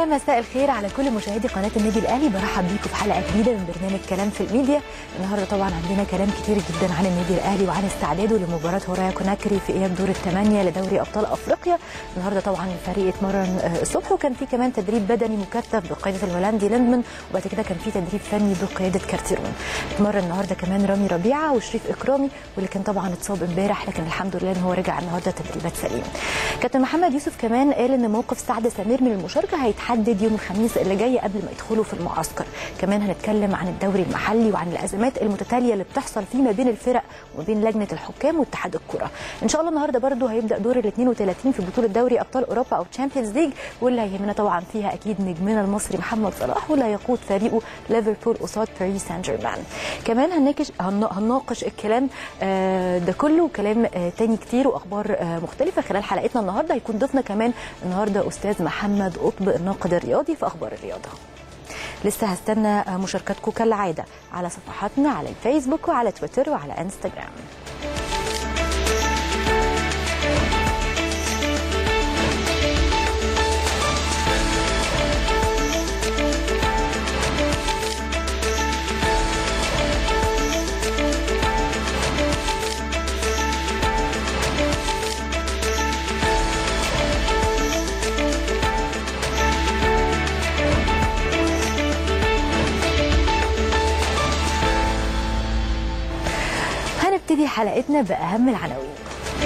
يا مساء الخير على كل مشاهدي قناه النادي الاهلي برحب بيكم في حلقه جديده من برنامج كلام في الميديا النهارده طبعا عندنا كلام كتير جدا عن النادي الاهلي وعن استعداده لمباراه هورايا كوناكري في اياب دور الثمانيه لدوري ابطال افريقيا النهارده طبعا الفريق اتمرن آه، الصبح وكان في كمان تدريب بدني مكثف بقياده الهولندي ليندمان وبعد كده كان في تدريب فني بقياده كارتيرون اتمرن النهارده كمان رامي ربيعه وشريف اكرامي واللي كان طبعا اتصاب امبارح لكن الحمد لله ان هو رجع النهارده تدريبات سليم كابتن محمد يوسف كمان قال ان موقف سعد سمير من المشاركه هيتحدد يوم الخميس اللي جاي قبل ما يدخلوا في المعسكر كمان هنتكلم عن الدوري المحلي وعن الازمات المتتاليه اللي بتحصل فيه ما بين الفرق وما بين لجنه الحكام واتحاد الكره ان شاء الله النهارده برضو هيبدا دور ال 32 في بطوله دوري ابطال اوروبا او تشامبيونز ليج واللي هيهمنا طبعا فيها اكيد نجمنا المصري محمد صلاح واللي هيقود فريقه ليفربول قصاد باريس سان جيرمان كمان هنناقش هن- هنناقش الكلام آه، ده كله وكلام آه، تاني كتير واخبار آه، مختلفه خلال حلقتنا النهارده هيكون ضيفنا كمان النهارده استاذ محمد قطب الناقد الرياضي في اخبار الرياضه لسه هستنى آه، مشاركاتكم كالعاده على صفحاتنا على الفيسبوك وعلى تويتر وعلى انستغرام هنبتدي حلقتنا بأهم العناوين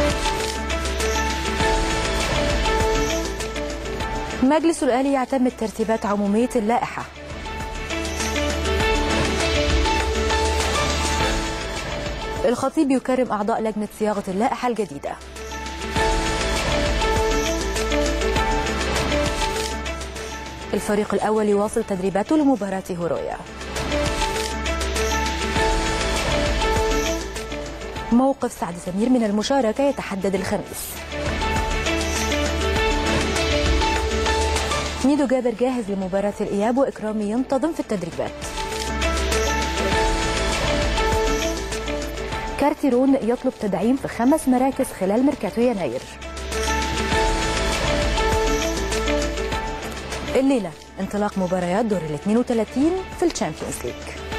مجلس الأهلي يعتمد ترتيبات عمومية اللائحة الخطيب يكرم أعضاء لجنة صياغة اللائحة الجديدة الفريق الأول يواصل تدريباته لمباراة هورويا موقف سعد سمير من المشاركة يتحدد الخميس ميدو جابر جاهز لمباراة الإياب وإكرامي ينتظم في التدريبات كارتيرون يطلب تدعيم في خمس مراكز خلال ميركاتو يناير الليلة انطلاق مباريات دور ال 32 في الشامبيونز ليج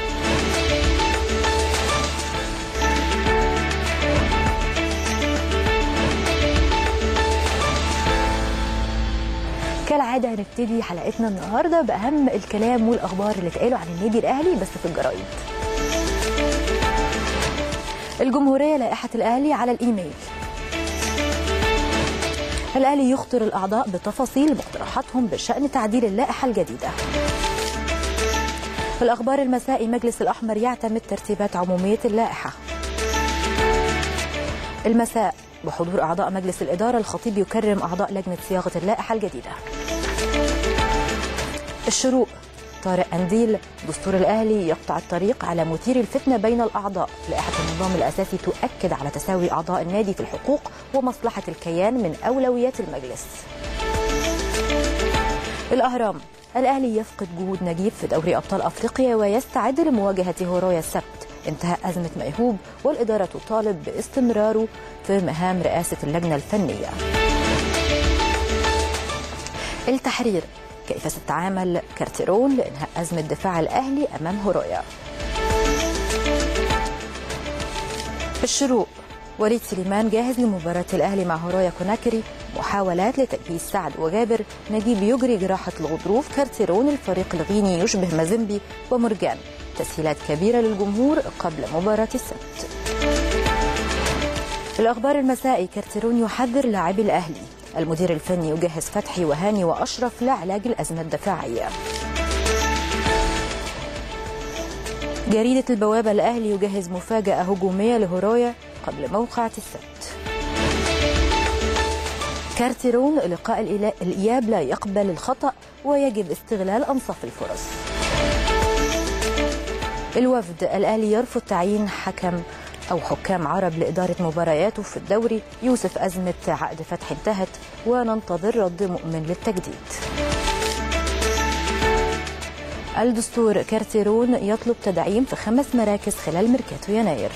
كالعادة هنبتدي حلقتنا النهاردة بأهم الكلام والأخبار اللي اتقالوا عن النادي الأهلي بس في الجرايد الجمهورية لائحة الأهلي على الإيميل الأهلي يخطر الأعضاء بتفاصيل مقترحاتهم بشأن تعديل اللائحة الجديدة في الأخبار المسائي مجلس الأحمر يعتمد ترتيبات عمومية اللائحة المساء بحضور أعضاء مجلس الإدارة الخطيب يكرم أعضاء لجنة صياغة اللائحة الجديدة الشروق طارق أنديل دستور الأهلي يقطع الطريق على مثير الفتنة بين الأعضاء لائحة النظام الأساسي تؤكد على تساوي أعضاء النادي في الحقوق ومصلحة الكيان من أولويات المجلس الأهرام الأهلي يفقد جهود نجيب في دوري أبطال أفريقيا ويستعد لمواجهة هورايا السبت انتهاء أزمة ميهوب والإدارة تطالب باستمراره في مهام رئاسة اللجنة الفنية التحرير كيف ستتعامل كارتيرون لإنهاء أزمة دفاع الأهلي أمام هورايا الشروق وليد سليمان جاهز لمباراة الأهلي مع هورايا كوناكري محاولات لتجهيز سعد وجابر نجيب يجري جراحة الغضروف كارتيرون الفريق الغيني يشبه مازيمبي ومرجان تسهيلات كبيرة للجمهور قبل مباراة السبت في الأخبار المسائي كارتيرون يحذر لاعبي الأهلي المدير الفني يجهز فتحي وهاني وأشرف لعلاج الأزمة الدفاعية جريدة البوابة الأهلي يجهز مفاجأة هجومية لهورايا قبل موقعة السبت كارتيرون لقاء الإلا- الإياب لا يقبل الخطأ ويجب استغلال أنصاف الفرص الوفد الأهلي يرفض تعيين حكم أو حكام عرب لإدارة مبارياته في الدوري يوسف أزمة عقد فتح انتهت وننتظر رد مؤمن للتجديد الدستور كارتيرون يطلب تدعيم في خمس مراكز خلال ميركاتو يناير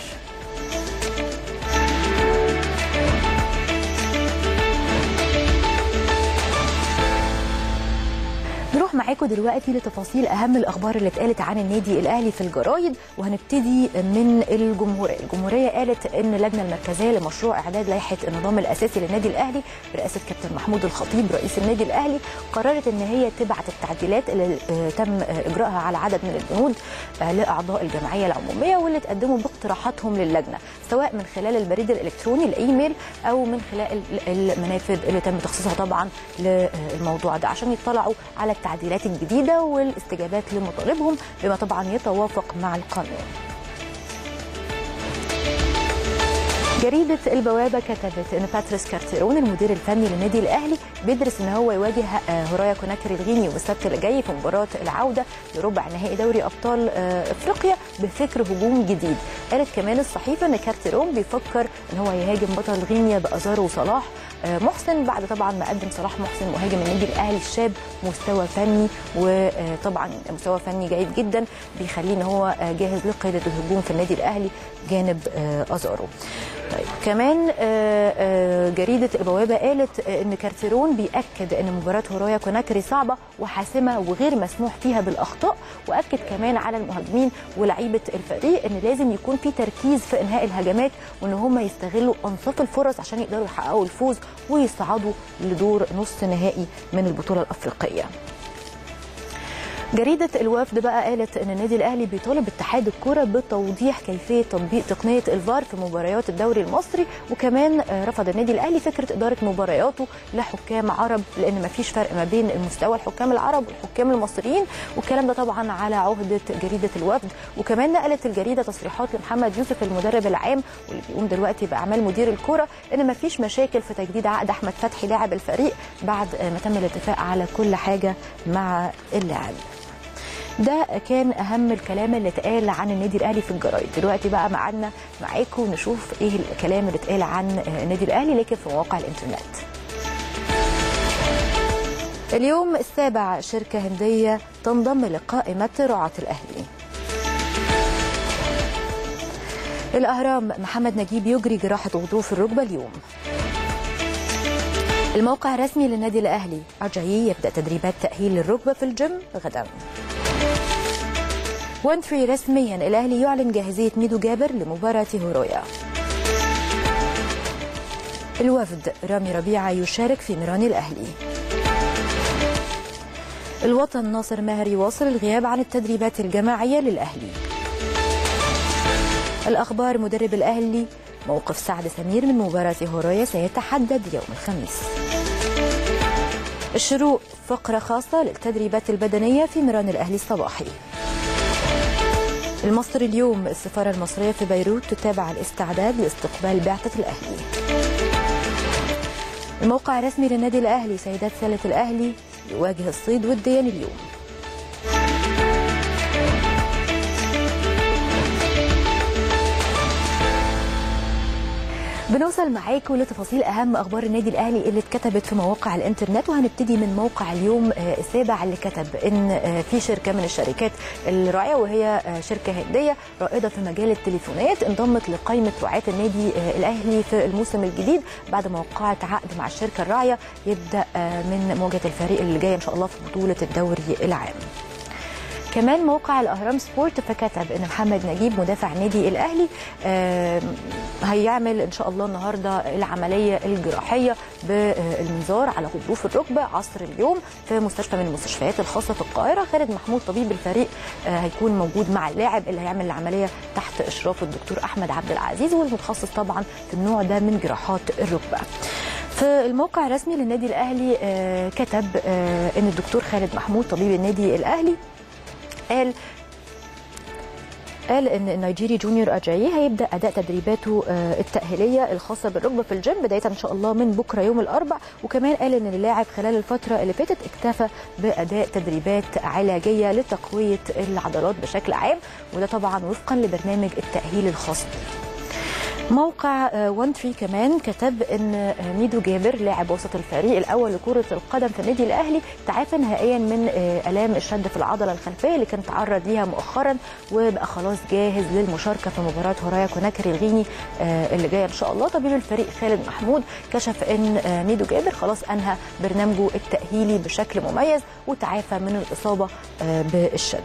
معاكم دلوقتي لتفاصيل اهم الاخبار اللي اتقالت عن النادي الاهلي في الجرايد وهنبتدي من الجمهوريه، الجمهوريه قالت ان اللجنه المركزيه لمشروع اعداد لائحه النظام الاساسي للنادي الاهلي برئاسه كابتن محمود الخطيب رئيس النادي الاهلي قررت ان هي تبعت التعديلات اللي تم اجراءها على عدد من البنود لاعضاء الجمعيه العموميه واللي تقدموا باقتراحاتهم للجنه سواء من خلال البريد الالكتروني الايميل او من خلال المنافذ اللي تم تخصيصها طبعا للموضوع ده عشان يطلعوا على التعديلات الجديده والاستجابات لمطالبهم بما طبعا يتوافق مع القانون. جريدة البوابة كتبت أن باتريس كارتيرون المدير الفني للنادي الأهلي بيدرس أن هو يواجه هورايا كوناكري الغيني يوم السبت اللي جاي في مباراة العودة لربع نهائي دوري أبطال أفريقيا بفكر هجوم جديد. قالت كمان الصحيفة أن كارتيرون بيفكر أن هو يهاجم بطل غينيا بأزار وصلاح محسن بعد طبعا ما قدم صلاح محسن مهاجم النادي الاهلي الشاب مستوى فني وطبعا مستوى فني جيد جدا بيخليه ان هو جاهز لقياده الهجوم في النادي الاهلي جانب ازارو. طيب كمان جريده البوابه قالت ان كارتيرون بياكد ان مباراه هورايا كوناكري صعبه وحاسمه وغير مسموح فيها بالاخطاء واكد كمان على المهاجمين ولاعيبه الفريق ان لازم يكون في تركيز في انهاء الهجمات وان هم يستغلوا انصاف الفرص عشان يقدروا يحققوا الفوز ويصعدوا لدور نص نهائي من البطوله الافريقيه. جريدة الوفد بقى قالت أن النادي الأهلي بيطالب اتحاد الكرة بتوضيح كيفية تطبيق تقنية الفار في مباريات الدوري المصري وكمان رفض النادي الأهلي فكرة إدارة مبارياته لحكام عرب لأن مفيش فرق ما بين المستوى الحكام العرب والحكام المصريين والكلام ده طبعا على عهدة جريدة الوفد وكمان نقلت الجريدة تصريحات لمحمد يوسف المدرب العام واللي بيقوم دلوقتي بأعمال مدير الكرة إن مفيش مشاكل في تجديد عقد أحمد فتحي لاعب الفريق بعد ما تم الاتفاق على كل حاجة مع اللاعب. ده كان اهم الكلام اللي اتقال عن النادي الاهلي في الجرايد دلوقتي بقى معانا معاكم نشوف ايه الكلام اللي اتقال عن النادي الاهلي لكن في مواقع الانترنت اليوم السابع شركة هندية تنضم لقائمة رعاة الأهلي الأهرام محمد نجيب يجري جراحة غضروف الركبة اليوم الموقع الرسمي للنادي الأهلي أجايي يبدأ تدريبات تأهيل للركبة في الجيم غدا وانتري رسميا الاهلي يعلن جاهزيه ميدو جابر لمباراه هورويا الوفد رامي ربيعه يشارك في ميران الاهلي الوطن ناصر ماهر يواصل الغياب عن التدريبات الجماعيه للاهلي الاخبار مدرب الاهلي موقف سعد سمير من مباراه هورويا سيتحدد يوم الخميس الشروق فقره خاصه للتدريبات البدنيه في ميران الاهلي الصباحي المصري اليوم السفارة المصرية في بيروت تتابع الاستعداد لاستقبال بعثة الأهلي الموقع الرسمي للنادي الأهلي سيدات سلة الأهلي يواجه الصيد وديا اليوم بنوصل معاكم لتفاصيل اهم اخبار النادي الاهلي اللي اتكتبت في مواقع الانترنت وهنبتدي من موقع اليوم السابع اللي كتب ان في شركه من الشركات الراعيه وهي شركه هنديه رائده في مجال التليفونات انضمت لقائمه رعاه النادي الاهلي في الموسم الجديد بعد ما وقعت عقد مع الشركه الراعيه يبدا من مواجهه الفريق اللي جايه ان شاء الله في بطوله الدوري العام. كمان موقع الاهرام سبورت فكتب ان محمد نجيب مدافع النادي الاهلي هيعمل ان شاء الله النهارده العمليه الجراحيه بالمنظار على غضروف الركبه عصر اليوم في مستشفى من المستشفيات الخاصه في القاهره خالد محمود طبيب الفريق هيكون موجود مع اللاعب اللي هيعمل العمليه تحت اشراف الدكتور احمد عبد العزيز والمتخصص طبعا في النوع ده من جراحات الركبه في الموقع الرسمي للنادي الاهلي كتب ان الدكتور خالد محمود طبيب النادي الاهلي قال قال ان النيجيري جونيور اجاي هيبدا اداء تدريباته التاهيليه الخاصه بالركبه في الجيم بدايه ان شاء الله من بكره يوم الاربع وكمان قال ان اللاعب خلال الفتره اللي فاتت اكتفى باداء تدريبات علاجيه لتقويه العضلات بشكل عام وده طبعا وفقا لبرنامج التاهيل الخاص به موقع وان تري كمان كتب ان ميدو جابر لاعب وسط الفريق الاول لكره القدم في النادي الاهلي تعافى نهائيا من الام الشد في العضله الخلفيه اللي كان تعرض ليها مؤخرا وبقى خلاص جاهز للمشاركه في مباراه هورايا كوناكري الغيني اللي جايه ان شاء الله طبيب الفريق خالد محمود كشف ان ميدو جابر خلاص انهى برنامجه التاهيلي بشكل مميز وتعافى من الاصابه بالشد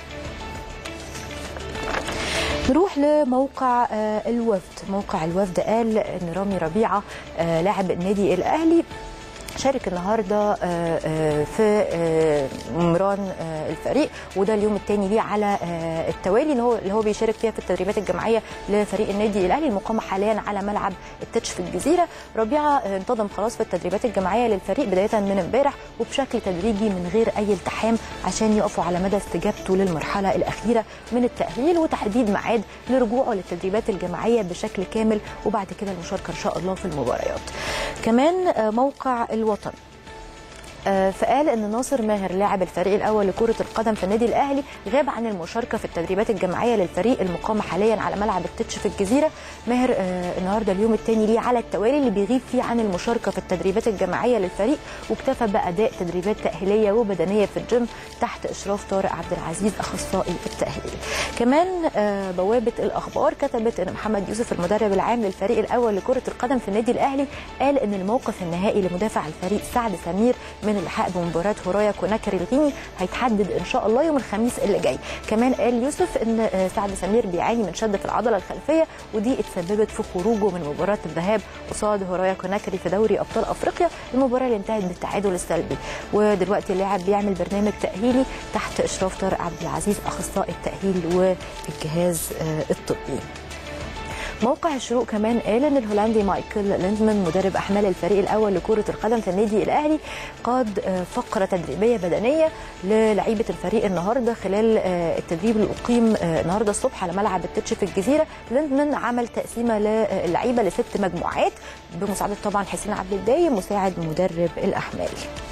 نروح لموقع الوفد موقع الوفد قال ان رامي ربيعه لاعب النادي الاهلي شارك النهارده في مران الفريق وده اليوم الثاني ليه على التوالي اللي هو اللي هو بيشارك فيها في التدريبات الجماعيه لفريق النادي الاهلي المقامه حاليا على ملعب التتش في الجزيره ربيعه انتظم خلاص في التدريبات الجماعيه للفريق بدايه من امبارح وبشكل تدريجي من غير اي التحام عشان يقفوا على مدى استجابته للمرحله الاخيره من التاهيل وتحديد ميعاد لرجوعه للتدريبات الجماعيه بشكل كامل وبعد كده المشاركه ان شاء الله في المباريات كمان موقع الوطن فقال ان ناصر ماهر لاعب الفريق الاول لكره القدم في النادي الاهلي غاب عن المشاركه في التدريبات الجماعيه للفريق المقام حاليا على ملعب التتش في الجزيره ماهر النهارده اليوم الثاني ليه على التوالي اللي بيغيب فيه عن المشاركه في التدريبات الجماعيه للفريق واكتفى باداء تدريبات تاهيليه وبدنيه في الجيم تحت اشراف طارق عبد العزيز اخصائي التاهيل كمان بوابه الاخبار كتبت ان محمد يوسف المدرب العام للفريق الاول لكره القدم في النادي الاهلي قال ان الموقف النهائي لمدافع الفريق سعد سمير من الحق بمباراه هورايا كوناكري الغيني هيتحدد ان شاء الله يوم الخميس اللي جاي كمان قال يوسف ان سعد سمير بيعاني من شد في العضله الخلفيه ودي اتسببت في خروجه من مباراه الذهاب قصاد هورايا كوناكري في دوري ابطال افريقيا المباراه اللي انتهت بالتعادل السلبي ودلوقتي اللاعب بيعمل برنامج تاهيلي تحت اشراف طارق عبد العزيز اخصائي التاهيل والجهاز الطبي موقع الشروق كمان قال ان الهولندي مايكل ليندمان مدرب احمال الفريق الاول لكره القدم في النادي الاهلي قاد فقره تدريبيه بدنيه للعيبه الفريق النهارده خلال التدريب اللي اقيم النهارده الصبح على ملعب التتش في الجزيره ليندمان عمل تقسيمه للعيبه لست مجموعات بمساعده طبعا حسين عبد الدايم مساعد مدرب الاحمال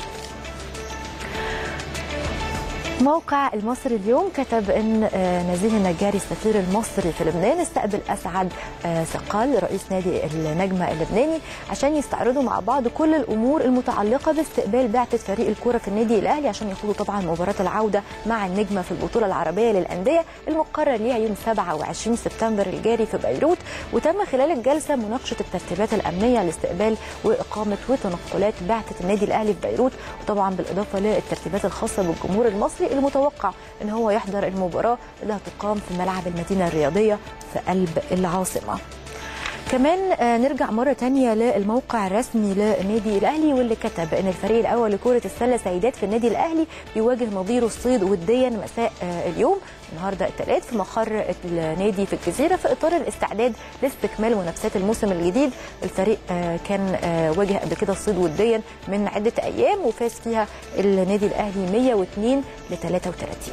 موقع المصري اليوم كتب ان نزيه النجاري السفير المصري في لبنان استقبل اسعد ثقال رئيس نادي النجمه اللبناني عشان يستعرضوا مع بعض كل الامور المتعلقه باستقبال بعثه فريق الكره في النادي الاهلي عشان يخوضوا طبعا مباراه العوده مع النجمه في البطوله العربيه للانديه المقرر ليها يوم 27 سبتمبر الجاري في بيروت وتم خلال الجلسه مناقشه الترتيبات الامنيه لاستقبال واقامه وتنقلات بعثه النادي الاهلي في بيروت وطبعا بالاضافه للترتيبات الخاصه بالجمهور المصري المتوقع ان هو يحضر المباراه اللي هتقام في ملعب المدينه الرياضيه في قلب العاصمه كمان نرجع مرة تانية للموقع الرسمي للنادي الأهلي واللي كتب أن الفريق الأول لكرة السلة سيدات في النادي الأهلي بيواجه نظيره الصيد وديا مساء اليوم النهارده الثلاث في مقر النادي في الجزيرة في إطار الاستعداد لاستكمال منافسات الموسم الجديد الفريق كان واجه قبل كده الصيد وديا من عدة أيام وفاز فيها النادي الأهلي 102 ل 33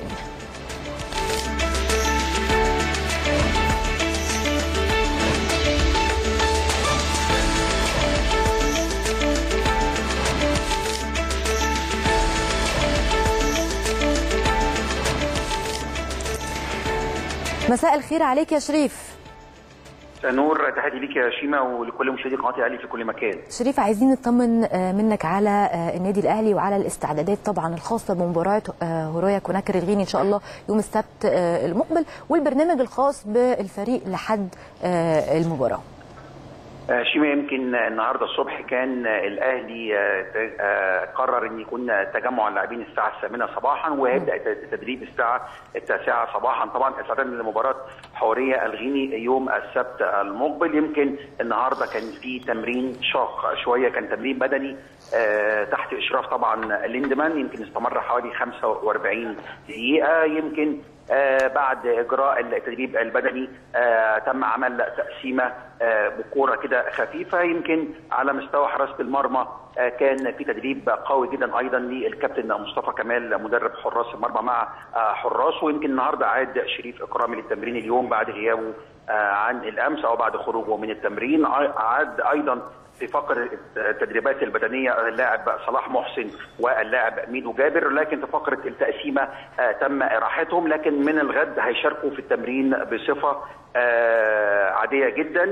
مساء الخير عليك يا شريف نور تحياتي ليك يا شيما ولكل مشاهدي قناه الاهلي في كل مكان. شريف عايزين نطمن منك على النادي الاهلي وعلى الاستعدادات طبعا الخاصه بمباراه هورايا كوناكري الغيني ان شاء الله يوم السبت المقبل والبرنامج الخاص بالفريق لحد المباراه. شيما يمكن النهارده الصبح كان الاهلي قرر ان يكون تجمع اللاعبين الساعه الثامنه صباحا وهيبدا التدريب الساعه التاسعه صباحا طبعا استعدادا لمباراه حوريه الغيني يوم السبت المقبل يمكن النهارده كان في تمرين شاق شويه كان تمرين بدني تحت اشراف طبعا ليندمان يمكن استمر حوالي 45 دقيقه يمكن آه بعد اجراء التدريب البدني آه تم عمل تقسيمه آه بكوره كده خفيفه يمكن على مستوى حراسه المرمى آه كان في تدريب قوي جدا ايضا للكابتن مصطفى كمال مدرب حراس المرمى مع آه حراس ويمكن النهارده عاد شريف اكرامي للتمرين اليوم بعد غيابه آه عن الامس او بعد خروجه من التمرين عاد ايضا في فقر التدريبات البدنيه اللاعب صلاح محسن واللاعب ميدو جابر لكن في فقره التقسيمه آه تم راحتهم لكن من الغد هيشاركوا في التمرين بصفه آه عاديه جدا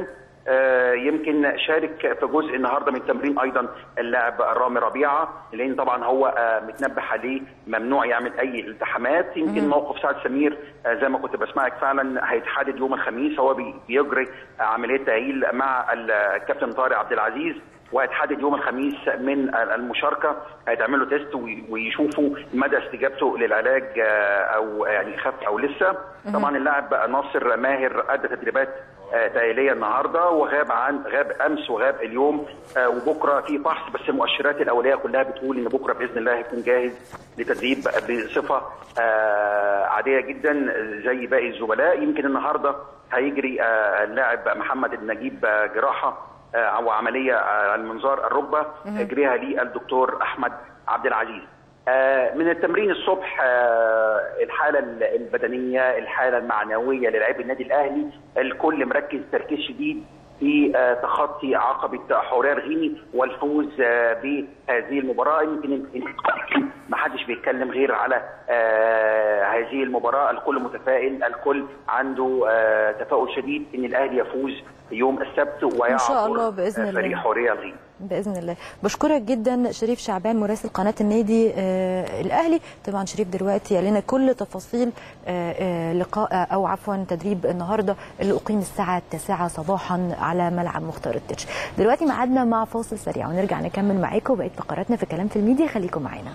يمكن شارك في جزء النهارده من التمرين ايضا اللاعب رامي ربيعه لان طبعا هو متنبه عليه ممنوع يعمل اي التحامات يمكن موقف سعد سمير زي ما كنت بسمعك فعلا هيتحدد يوم الخميس هو بيجري عمليه تاهيل مع الكابتن طارق عبد العزيز وهيتحدد يوم الخميس من المشاركه هيتعملوا تيست ويشوفوا مدى استجابته للعلاج او يعني خف او لسه طبعا اللاعب ناصر ماهر ادى تدريبات تاهيليه النهارده وغاب عن غاب امس وغاب اليوم وبكره في فحص بس المؤشرات الاوليه كلها بتقول ان بكره باذن الله هيكون جاهز لتدريب بصفه عاديه جدا زي باقي الزملاء يمكن النهارده هيجري اللاعب محمد النجيب جراحه او عمليه على المنظار الركبه اجريها لي الدكتور احمد عبد العزيز من التمرين الصبح الحاله البدنيه الحاله المعنويه للاعبي النادي الاهلي الكل مركز تركيز شديد في تخطي عقبه حوريه رغيني والفوز بهذه المباراه يمكن ما حدش بيتكلم غير على هذه المباراه الكل متفائل الكل عنده تفاؤل شديد ان الاهلي يفوز يوم السبت ويعبر ان شاء الله باذن الله فريق حوريه الغين باذن الله بشكرك جدا شريف شعبان مراسل قناه النادي آه الاهلي طبعا شريف دلوقتي قال لنا كل تفاصيل آه آه لقاء او عفوا تدريب النهارده اللي اقيم الساعه 9 صباحا على ملعب مختار التتش دلوقتي ميعادنا مع فاصل سريع ونرجع نكمل معاكم بقيه فقراتنا في كلام في الميديا خليكم معانا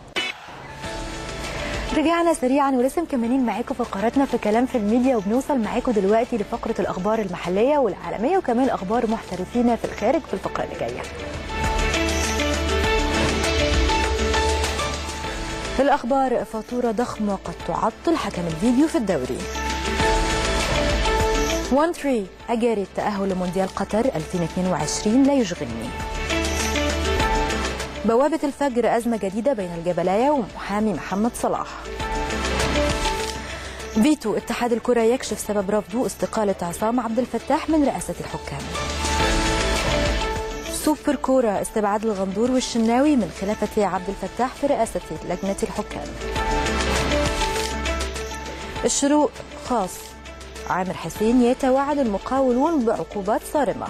رجعنا سريعا ولسه مكملين معاكم فقراتنا في كلام في الميديا وبنوصل معاكم دلوقتي لفقره الاخبار المحليه والعالميه وكمان اخبار محترفين في الخارج في الفقره اللي جايه. في الاخبار فاتوره ضخمه قد تعطل حكم الفيديو في الدوري. 1 3 اجاري التاهل لمونديال قطر 2022 لا يشغلني. بوابة الفجر أزمة جديدة بين الجبلاية ومحامي محمد صلاح فيتو اتحاد الكرة يكشف سبب رفضه استقالة عصام عبد الفتاح من رئاسة الحكام سوبر كورة استبعاد الغندور والشناوي من خلافة عبد الفتاح في رئاسة لجنة الحكام الشروق خاص عامر حسين يتوعد المقاولون بعقوبات صارمه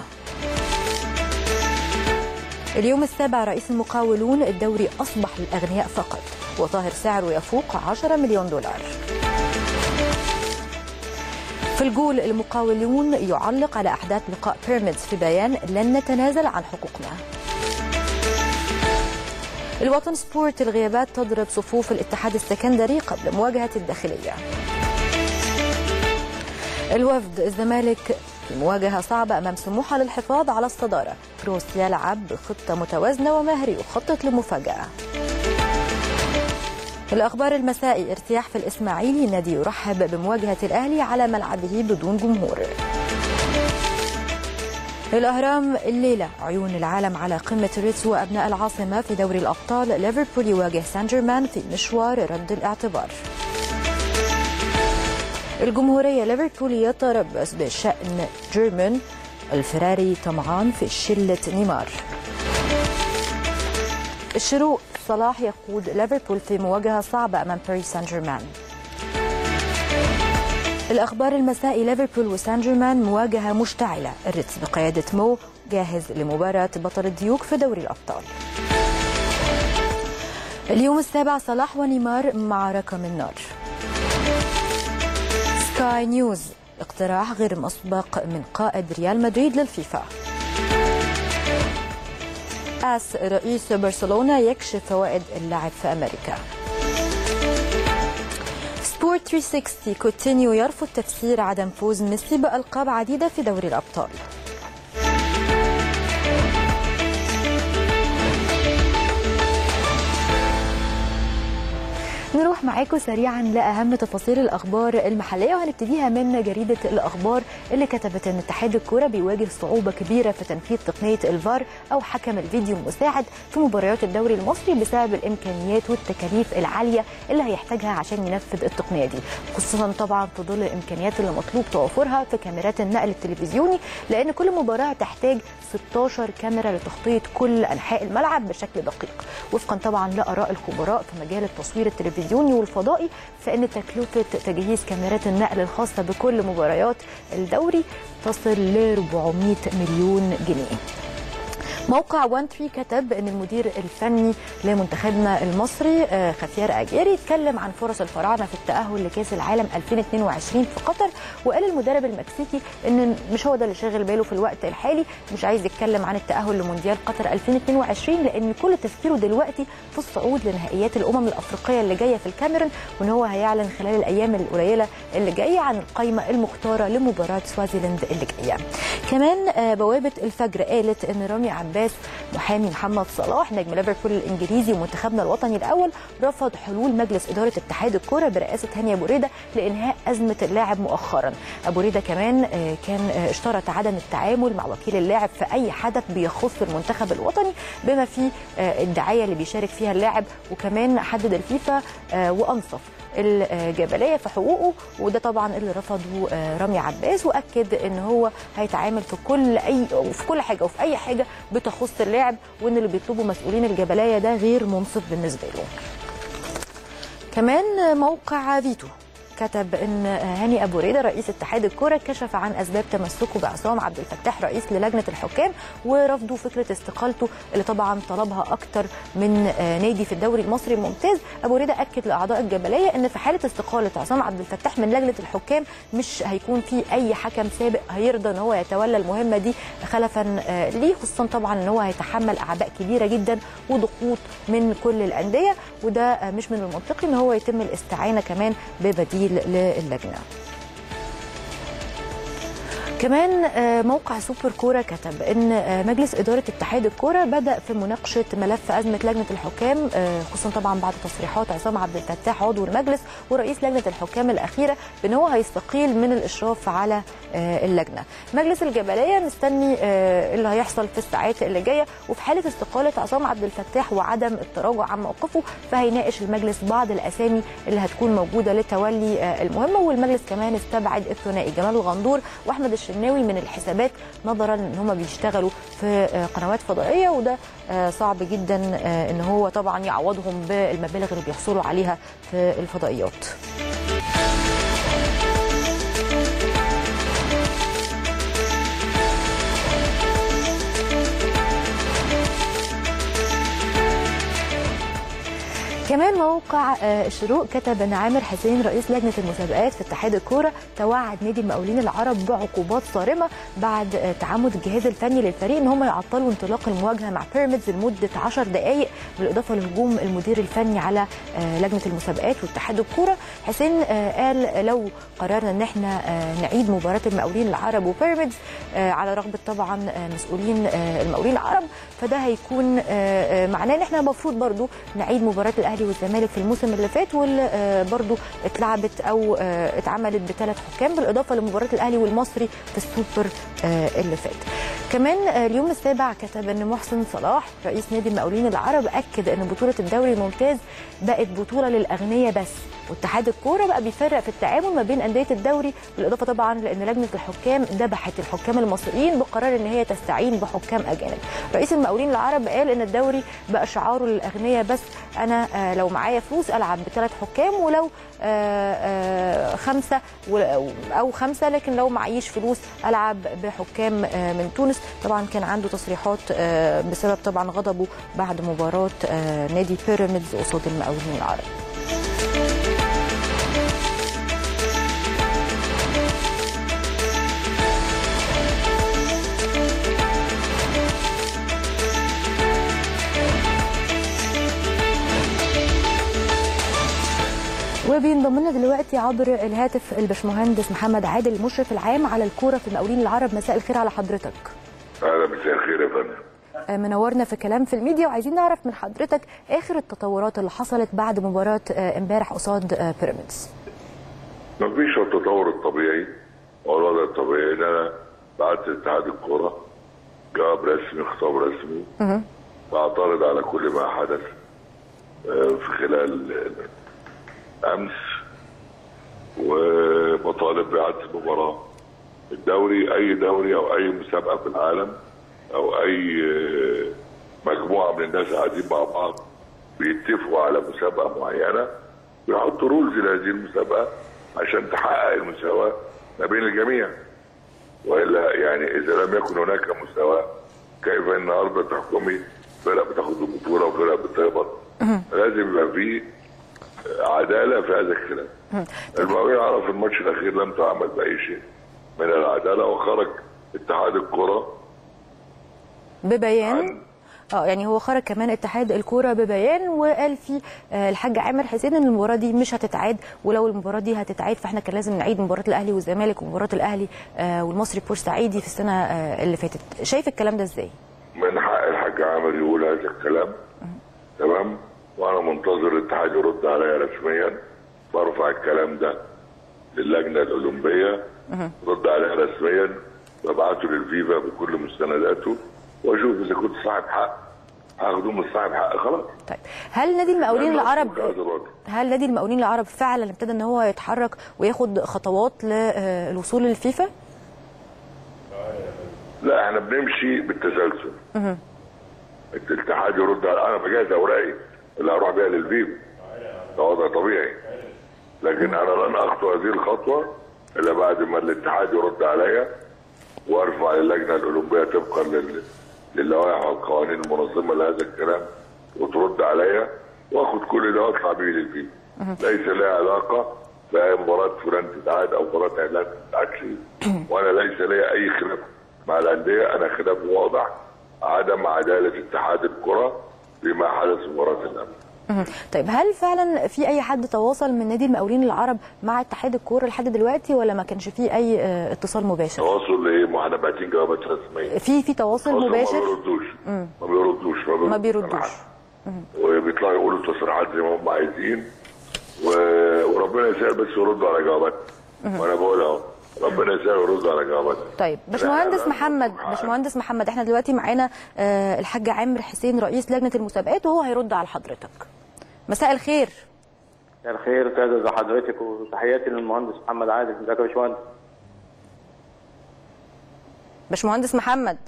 اليوم السابع رئيس المقاولون الدوري أصبح للأغنياء فقط وطاهر سعره يفوق 10 مليون دولار في الجول المقاولون يعلق على أحداث لقاء بيراميدز في بيان لن نتنازل عن حقوقنا الوطن سبورت الغيابات تضرب صفوف الاتحاد السكندري قبل مواجهة الداخلية الوفد الزمالك في مواجهة صعبة أمام سموحة للحفاظ على الصدارة كروس يلعب بخطة متوازنة وماهر يخطط لمفاجأة الأخبار المسائي ارتياح في الإسماعيلي النادي يرحب بمواجهة الأهلي على ملعبه بدون جمهور الأهرام الليلة عيون العالم على قمة ريتس وأبناء العاصمة في دوري الأبطال ليفربول يواجه سان جيرمان في مشوار رد الاعتبار الجمهورية ليفربول يتربص بشأن جيرمان الفراري طمعان في شلة نيمار الشروق صلاح يقود ليفربول في مواجهة صعبة أمام باريس سان جيرمان الأخبار المسائي ليفربول وسان جيرمان مواجهة مشتعلة الريتس بقيادة مو جاهز لمباراة بطل الديوك في دوري الأبطال اليوم السابع صلاح ونيمار معركة من نار سكاي نيوز اقتراح غير مسبق من قائد ريال مدريد للفيفا اس رئيس برشلونه يكشف فوائد اللاعب في امريكا سبورت 360 كوتينيو يرفض تفسير عدم فوز ميسي بالقاب عديده في دوري الابطال نروح معاكم سريعا لاهم تفاصيل الاخبار المحليه وهنبتديها من جريده الاخبار اللي كتبت ان اتحاد الكوره بيواجه صعوبه كبيره في تنفيذ تقنيه الفار او حكم الفيديو المساعد في مباريات الدوري المصري بسبب الامكانيات والتكاليف العاليه اللي هيحتاجها عشان ينفذ التقنيه دي خصوصا طبعا في ظل الامكانيات اللي مطلوب توفرها في كاميرات النقل التلفزيوني لان كل مباراه تحتاج 16 كاميرا لتغطيه كل انحاء الملعب بشكل دقيق وفقا طبعا لاراء الخبراء في مجال التصوير التلفزيوني والفضائي فان تكلفه تجهيز كاميرات النقل الخاصه بكل مباريات الدوري تصل ل 400 مليون جنيه موقع 1 3 كتب ان المدير الفني لمنتخبنا المصري خفيار اجيري اتكلم عن فرص الفراعنه في التاهل لكاس العالم 2022 في قطر وقال المدرب المكسيكي ان مش هو ده اللي شاغل باله في الوقت الحالي مش عايز يتكلم عن التاهل لمونديال قطر 2022 لان كل تفكيره دلوقتي في الصعود لنهائيات الامم الافريقيه اللي جايه في الكاميرون وان هو هيعلن خلال الايام القليله اللي جايه عن القائمه المختاره لمباراه سوازيلاند اللي جايه كمان بوابه الفجر قالت ان رامي عباس عباس محامي محمد صلاح نجم ليفربول الانجليزي ومنتخبنا الوطني الاول رفض حلول مجلس اداره اتحاد الكره برئاسه هاني ابو ريده لانهاء ازمه اللاعب مؤخرا ابو ريده كمان كان اشترط عدم التعامل مع وكيل اللاعب في اي حدث بيخص المنتخب الوطني بما فيه الدعايه اللي بيشارك فيها اللاعب وكمان حدد الفيفا وانصف الجبليه في حقوقه وده طبعا اللي رفضه رامي عباس واكد ان هو هيتعامل في كل اي في كل حاجه وفي اي حاجه بتخص اللاعب وان اللي بيطلبه مسؤولين الجبليه ده غير منصف بالنسبه له. كمان موقع فيتو كتب ان هاني ابو ريده رئيس اتحاد الكره كشف عن اسباب تمسكه بعصام عبد الفتاح رئيس للجنه الحكام ورفضه فكره استقالته اللي طبعا طلبها اكتر من نادي في الدوري المصري الممتاز ابو ريده اكد لاعضاء الجبليه ان في حاله استقاله عصام عبد الفتاح من لجنه الحكام مش هيكون في اي حكم سابق هيرضى ان هو يتولى المهمه دي خلفا ليه خصوصا طبعا ان هو هيتحمل اعباء كبيره جدا وضغوط من كل الانديه وده مش من المنطقي ان هو يتم الاستعانه كمان ببديل للجنه كمان موقع سوبر كوره كتب ان مجلس اداره اتحاد الكوره بدا في مناقشه ملف ازمه لجنه الحكام خصوصا طبعا بعد تصريحات عصام عبد الفتاح عضو المجلس ورئيس لجنه الحكام الاخيره بان هو هيستقيل من الاشراف على اللجنه. مجلس الجبليه مستني اللي هيحصل في الساعات اللي جايه وفي حاله استقاله عصام عبد الفتاح وعدم التراجع عن موقفه فهيناقش المجلس بعض الاسامي اللي هتكون موجوده لتولي المهمه والمجلس كمان استبعد الثنائي جمال الغندور واحمد الشناوي من الحسابات نظرا ان هم بيشتغلوا في قنوات فضائيه وده صعب جدا ان هو طبعا يعوضهم بالمبالغ اللي بيحصلوا عليها في الفضائيات. كمان موقع الشروق كتب ان عامر حسين رئيس لجنه المسابقات في اتحاد الكوره توعد نادي المقاولين العرب بعقوبات صارمه بعد تعمد الجهاز الفني للفريق ان هم يعطلوا انطلاق المواجهه مع بيراميدز لمده 10 دقائق بالاضافه لهجوم المدير الفني على لجنه المسابقات واتحاد الكوره حسين قال لو قررنا ان احنا نعيد مباراه المقاولين العرب وبيراميدز على رغبه طبعا مسؤولين المقاولين العرب فده هيكون معناه ان احنا المفروض برضو نعيد مباراه الاهلي والزمالك في الموسم اللي فات واللي برضو اتلعبت او اتعملت بثلاث حكام بالاضافه لمباراه الاهلي والمصري في السوبر اللي فات. كمان اليوم السابع كتب ان محسن صلاح رئيس نادي المقاولين العرب اكد ان بطوله الدوري الممتاز بقت بطوله للاغنياء بس واتحاد الكوره بقى بيفرق في التعامل ما بين انديه الدوري بالاضافه طبعا لان لجنه الحكام ذبحت الحكام المصريين بقرار ان هي تستعين بحكام اجانب. رئيس المقاولين العرب قال ان الدوري بقى شعاره للاغنياء بس انا لو معايا فلوس العب بثلاث حكام ولو خمسه او خمسه لكن لو معيش فلوس العب بحكام من تونس طبعا كان عنده تصريحات بسبب طبعا غضبه بعد مباراه نادي بيراميدز قصاد المقاولين العرب وبينضم لنا دلوقتي عبر الهاتف الباشمهندس محمد عادل المشرف العام على الكوره في المقاولين العرب مساء الخير على حضرتك. اهلا مساء الخير يا فندم. منورنا في كلام في الميديا وعايزين نعرف من حضرتك اخر التطورات اللي حصلت بعد مباراه امبارح قصاد بيراميدز. مفيش التطور الطبيعي او الوضع الطبيعي ان انا بعت اتحاد الكوره جواب رسمي خطاب رسمي بعترض على كل ما حدث في خلال امس وبطالب باعاده المباراه الدوري اي دوري او اي مسابقه في العالم او اي مجموعه من الناس قاعدين مع بعض بيتفقوا على مسابقه معينه ويحطوا رولز لهذه المسابقه عشان تحقق المساواه ما بين الجميع والا يعني اذا لم يكن هناك مساواه كيف النهارده تحكمي فرق بتاخد البطوله وفرق بتهبط لازم يبقى في عداله في هذا الكلام المقاولين العرب في الماتش الاخير لم تعمل باي شيء من العداله وخرج اتحاد الكره ببيان عن اه يعني هو خرج كمان اتحاد الكوره ببيان وقال فيه آه، الحاج عامر حسين ان المباراه دي مش هتتعاد ولو المباراه دي هتتعاد فاحنا كان لازم نعيد مباراه الاهلي والزمالك ومباراه الاهلي آه، والمصري بورسعيدي في السنه آه، اللي فاتت شايف الكلام ده ازاي من حق الحاج عامر يقول هذا الكلام تمام وانا منتظر الاتحاد يرد عليا رسميا برفع الكلام ده للجنه الاولمبيه رد عليا رسميا ببعته للفيفا بكل مستنداته واشوف اذا كنت صاحب حق هاخده من صاحب حق خلاص طيب هل نادي المقاولين لأن العرب أصبح هذا الوضع. هل نادي المقاولين العرب فعلا ابتدى ان هو يتحرك وياخد خطوات للوصول للفيفا لا احنا بنمشي بالتسلسل الاتحاد يرد على انا بجهز اوراقي اللي هروح بيها للفيفا ده وضع طبيعي لكن انا لن اخطو هذه الخطوه الا بعد ما الاتحاد يرد عليا وارفع للجنه الاولمبيه طبقا لل... للوائح والقوانين المنظمه لهذا الكلام وترد عليا واخد كل ده واطلع بيه للفيفا ليس لها علاقه بأي مباراة فلان تتعاد أو مباراة إعلان تتعاد لي وأنا ليس لي أي خلاف مع الأندية أنا خلاف واضح عدم عدالة اتحاد الكرة بما حدث في مباراة الأمن مهم. طيب هل فعلا في اي حد تواصل من نادي المقاولين العرب مع اتحاد الكوره لحد دلوقتي ولا ما كانش فيه اي آه، اتصال مباشر تواصل لإيه؟ ما احنا باعتين جوابات رسمية في في تواصل أصلاً مباشر ما بيردوش ما بيردوش ما بيردوش وبيطلعوا يقولوا تصريحات زي ما هم عايزين و... وربنا يسهل بس يردوا على جوابات وانا بقول اهو ربنا يسهل ويردوا على جوابات طيب لا، باشمهندس لا، محمد لا. باشمهندس محمد احنا دلوقتي معانا آه، الحاج عامر حسين رئيس لجنه المسابقات وهو هيرد على حضرتك مساء الخير مساء الخير استاذ حضرتك وتحياتي للمهندس محمد عادل ازيك يا باشمهندس باشمهندس محمد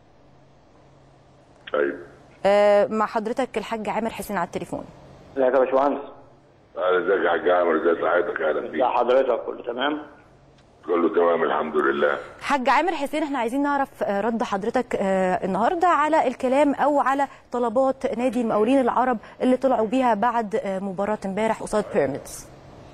ايوه آه، مع حضرتك الحاج عامر حسين على التليفون ازيك يا باشمهندس اهلا ازيك يا حاج عامر ازي صحتك اهلا ازي بيك حضرتك كله تمام كله تمام الحمد لله حاج عامر حسين احنا عايزين نعرف آه، رد حضرتك آه، النهارده على الكلام او على طلبات نادي المقاولين العرب اللي طلعوا بيها بعد آه، مباراه امبارح قصاد بيراميدز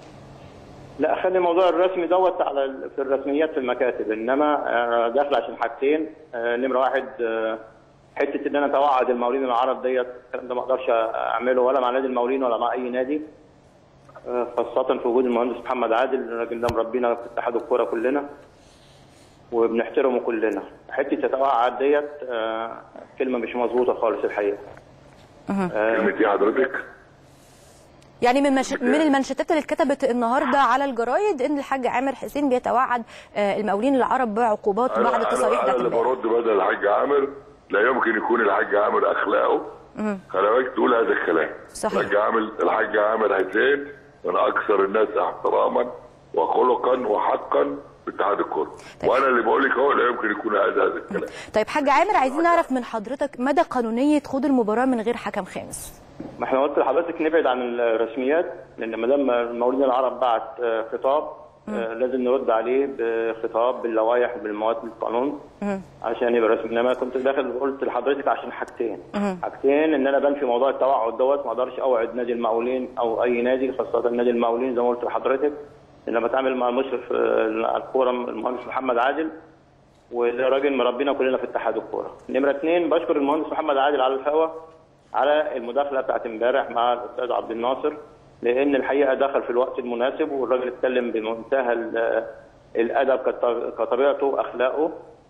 لا خلي الموضوع الرسمي دوت على ال- في الرسميات في المكاتب انما انا داخل عشان حاجتين آه، نمره واحد آه، حته ان انا اتوعد المقاولين العرب ديت الكلام ده ما اقدرش اعمله ولا مع نادي المقاولين ولا مع اي نادي آه، خاصة في وجود المهندس محمد عادل الراجل ده مربينا في اتحاد الكورة كلنا وبنحترمه كلنا حتة تتوعد ديت آه، كلمة مش مظبوطة خالص الحقيقة كلمة ايه حضرتك؟ يعني من مش... من المنشطات اللي اتكتبت النهارده على الجرايد ان الحاج عامر حسين بيتوعد آه، المقاولين العرب بعقوبات بعد أنا- التصاريح انا, ده أنا اللي برد بدل الحاج عامر لا يمكن يكون الحاج عامر اخلاقه خلي بالك تقول هذا الكلام صحيح. الحاج عامر الحاج عامر حسين من اكثر الناس احتراما وخلقا وحقا في اتحاد الكره طيب. وانا اللي بقول لك هو لا يمكن يكون هذا هذا الكلام طيب حاج عامر عايزين نعرف من حضرتك مدى قانونيه خوض المباراه من غير حكم خامس ما احنا قلت لحضرتك نبعد عن الرسميات لان ما دام المقاولين العرب بعت آه، خطاب آه، لازم نرد عليه بخطاب باللوائح وبالمواد القانون عشان يبقى رسمي انما كنت داخل قلت لحضرتك عشان حاجتين حاجتين ان انا بنفي موضوع التوعد دوت ما اقدرش اوعد نادي المقاولين او اي نادي خاصه نادي المقاولين زي ما قلت لحضرتك لما بتعامل مع المشرف آه، على الكوره المهندس محمد عادل والراجل مربينا كلنا في اتحاد الكوره. نمره اثنين بشكر المهندس محمد عادل على الهوا على المداخله بتاعت امبارح مع الاستاذ عبد الناصر لان الحقيقه دخل في الوقت المناسب والراجل اتكلم بمنتهى ال- الادب كط- كطبيعته اخلاقه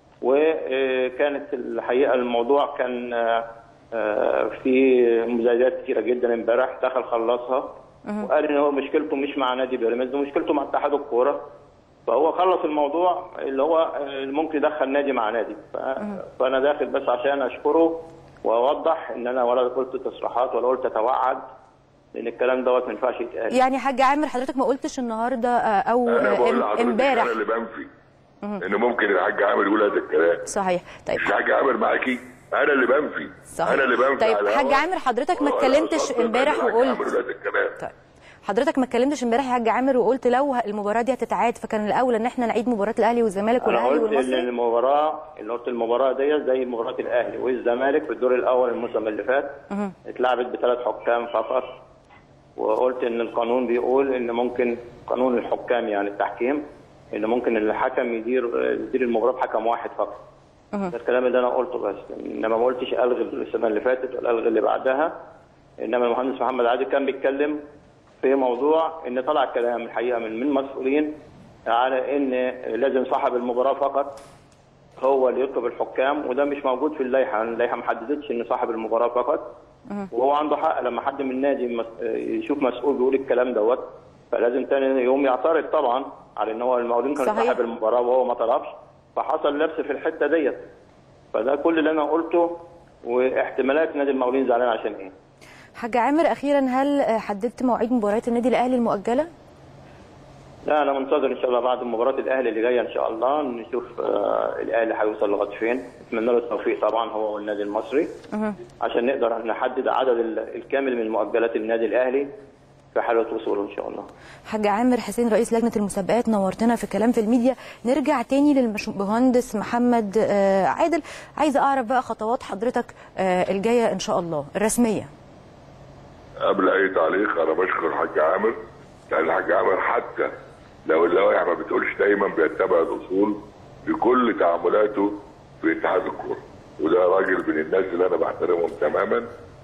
وكانت الحقيقه الموضوع كان آه، آه، في مزايدات كتيره جدا امبارح دخل خلصها وقال ان هو مشكلته مش مع نادي بيراميدز ومشكلته مع اتحاد الكوره فهو خلص الموضوع اللي هو آه، ممكن يدخل نادي مع نادي ف... فانا داخل بس عشان اشكره واوضح ان انا ولا قلت تصريحات ولا قلت اتوعد لان الكلام دوت ما ينفعش يتقال يعني حاج عامر حضرتك ما قلتش النهارده آه، او انا آه، بقول ام- لحضرتك امبارح انا اللي بنفي ان ممكن الحاج عامر يقول هذا الكلام صحيح طيب مش الحاج عامر معاكي انا اللي بنفي صحيح. انا اللي بنفي طيب على حاج الهوا. عامر حضرتك ما وأنا اتكلمتش أصلاً امبارح الحاج وقلت عامر يقول هذا الكلام طيب حضرتك ما اتكلمتش امبارح يا حاج عامر وقلت لو المباراه دي هتتعاد فكان الاولى ان احنا نعيد مباراه الاهلي والزمالك انا والاهلي قلت ان والمصري المباراه اللي قلت المباراه دي زي مباراه الاهلي والزمالك في الدور الاول الموسم اللي فات اتلعبت بثلاث حكام فقط وقلت ان القانون بيقول ان ممكن قانون الحكام يعني التحكيم ان ممكن الحكم يدير يدير المباراه بحكم واحد فقط ده الكلام اللي انا قلته بس انما ما قلتش الغي السنه اللي فاتت ولا الغي اللي بعدها انما المهندس محمد عادل كان بيتكلم في موضوع ان طلع كلام الحقيقه من من مسؤولين على ان لازم صاحب المباراه فقط هو اللي يطلب الحكام وده مش موجود في اللائحه اللائحه ما حددتش ان صاحب المباراه فقط وهو عنده حق لما حد من النادي مس- يشوف مسؤول بيقول الكلام دوت فلازم تاني يوم يعترض طبعا على ان هو المقاولين كان صحيح. صاحب المباراه وهو ما طلبش فحصل لبس في الحته ديت فده كل اللي انا قلته واحتمالات نادي المقاولين زعلان عشان ايه حاج عامر اخيرا هل حددت مواعيد مباريات النادي الاهلي المؤجله لا انا منتظر ان شاء الله بعد مباراه الاهلي اللي جايه ان شاء الله نشوف آه، الاهلي هيوصل لغايه فين اتمنى له التوفيق طبعا هو والنادي المصري عشان نقدر نحدد عدد ال- الكامل من مؤجلات النادي الاهلي في حاله وصوله ان شاء الله حاج عامر حسين رئيس لجنه المسابقات نورتنا في كلام في الميديا نرجع تاني للمهندس محمد آه، عادل عايزه اعرف بقى خطوات حضرتك آه، الجايه ان شاء الله الرسميه قبل اي تعليق انا بشكر الحاج عامر لان الحاج عامر حتى لو اللوائح ما بتقولش دايما بيتبع الاصول في كل تعاملاته في اتحاد الكوره وده راجل من الناس اللي انا بحترمهم تماما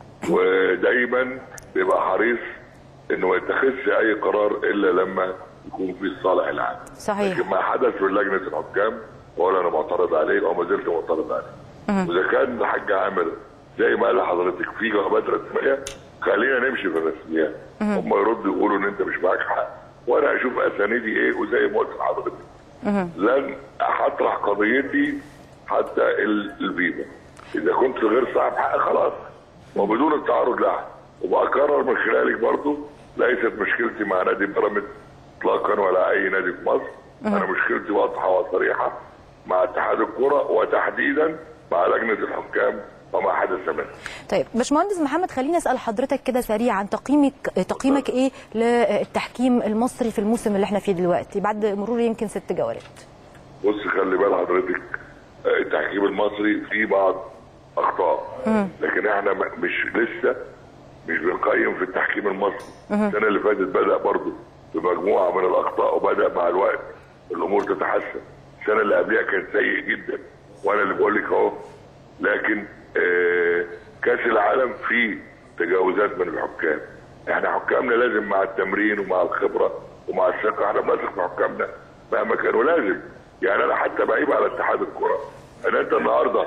ودايما بيبقى حريص انه ما يتخذش اي قرار الا لما يكون في الصالح العام صحيح. لكن ما حدث في لجنه الحكام ولا انا معترض عليه او ما زلت معترض عليه واذا كان الحاج عامر زي ما قال لحضرتك في جوابات رسميه خلينا نمشي في الرسميات هم يردوا يقولوا ان انت مش معاك حق وانا اشوف اسانيدي ايه وزي ما قلت لحضرتك لن هطرح قضيتي حتى ال- الفيفا اذا كنت غير صاحب حق خلاص وبدون التعرض لها وبكرر من خلالك برضو ليست مشكلتي مع نادي بيراميدز اطلاقا ولا اي نادي في مصر انا مشكلتي واضحه وصريحه مع اتحاد الكره وتحديدا مع لجنه الحكام وما حدث منه طيب باشمهندس محمد خليني اسال حضرتك كده سريعا تقييمك تقييمك ايه للتحكيم المصري في الموسم اللي احنا فيه دلوقتي بعد مرور يمكن ست جولات بص خلي بال حضرتك آه، التحكيم المصري فيه بعض اخطاء لكن احنا م- مش لسه مش بنقيم في التحكيم المصري السنه اللي فاتت بدا برضه بمجموعه من الاخطاء وبدا مع الوقت الامور تتحسن السنه اللي قبلها كان سيء جدا وانا اللي بقول لك اهو لكن آه كاس العالم فيه تجاوزات من الحكام احنا حكامنا لازم مع التمرين ومع الخبره ومع الثقه احنا بنثق في حكامنا مهما كانوا لازم يعني انا حتى بعيب على اتحاد الكره ان انت النهارده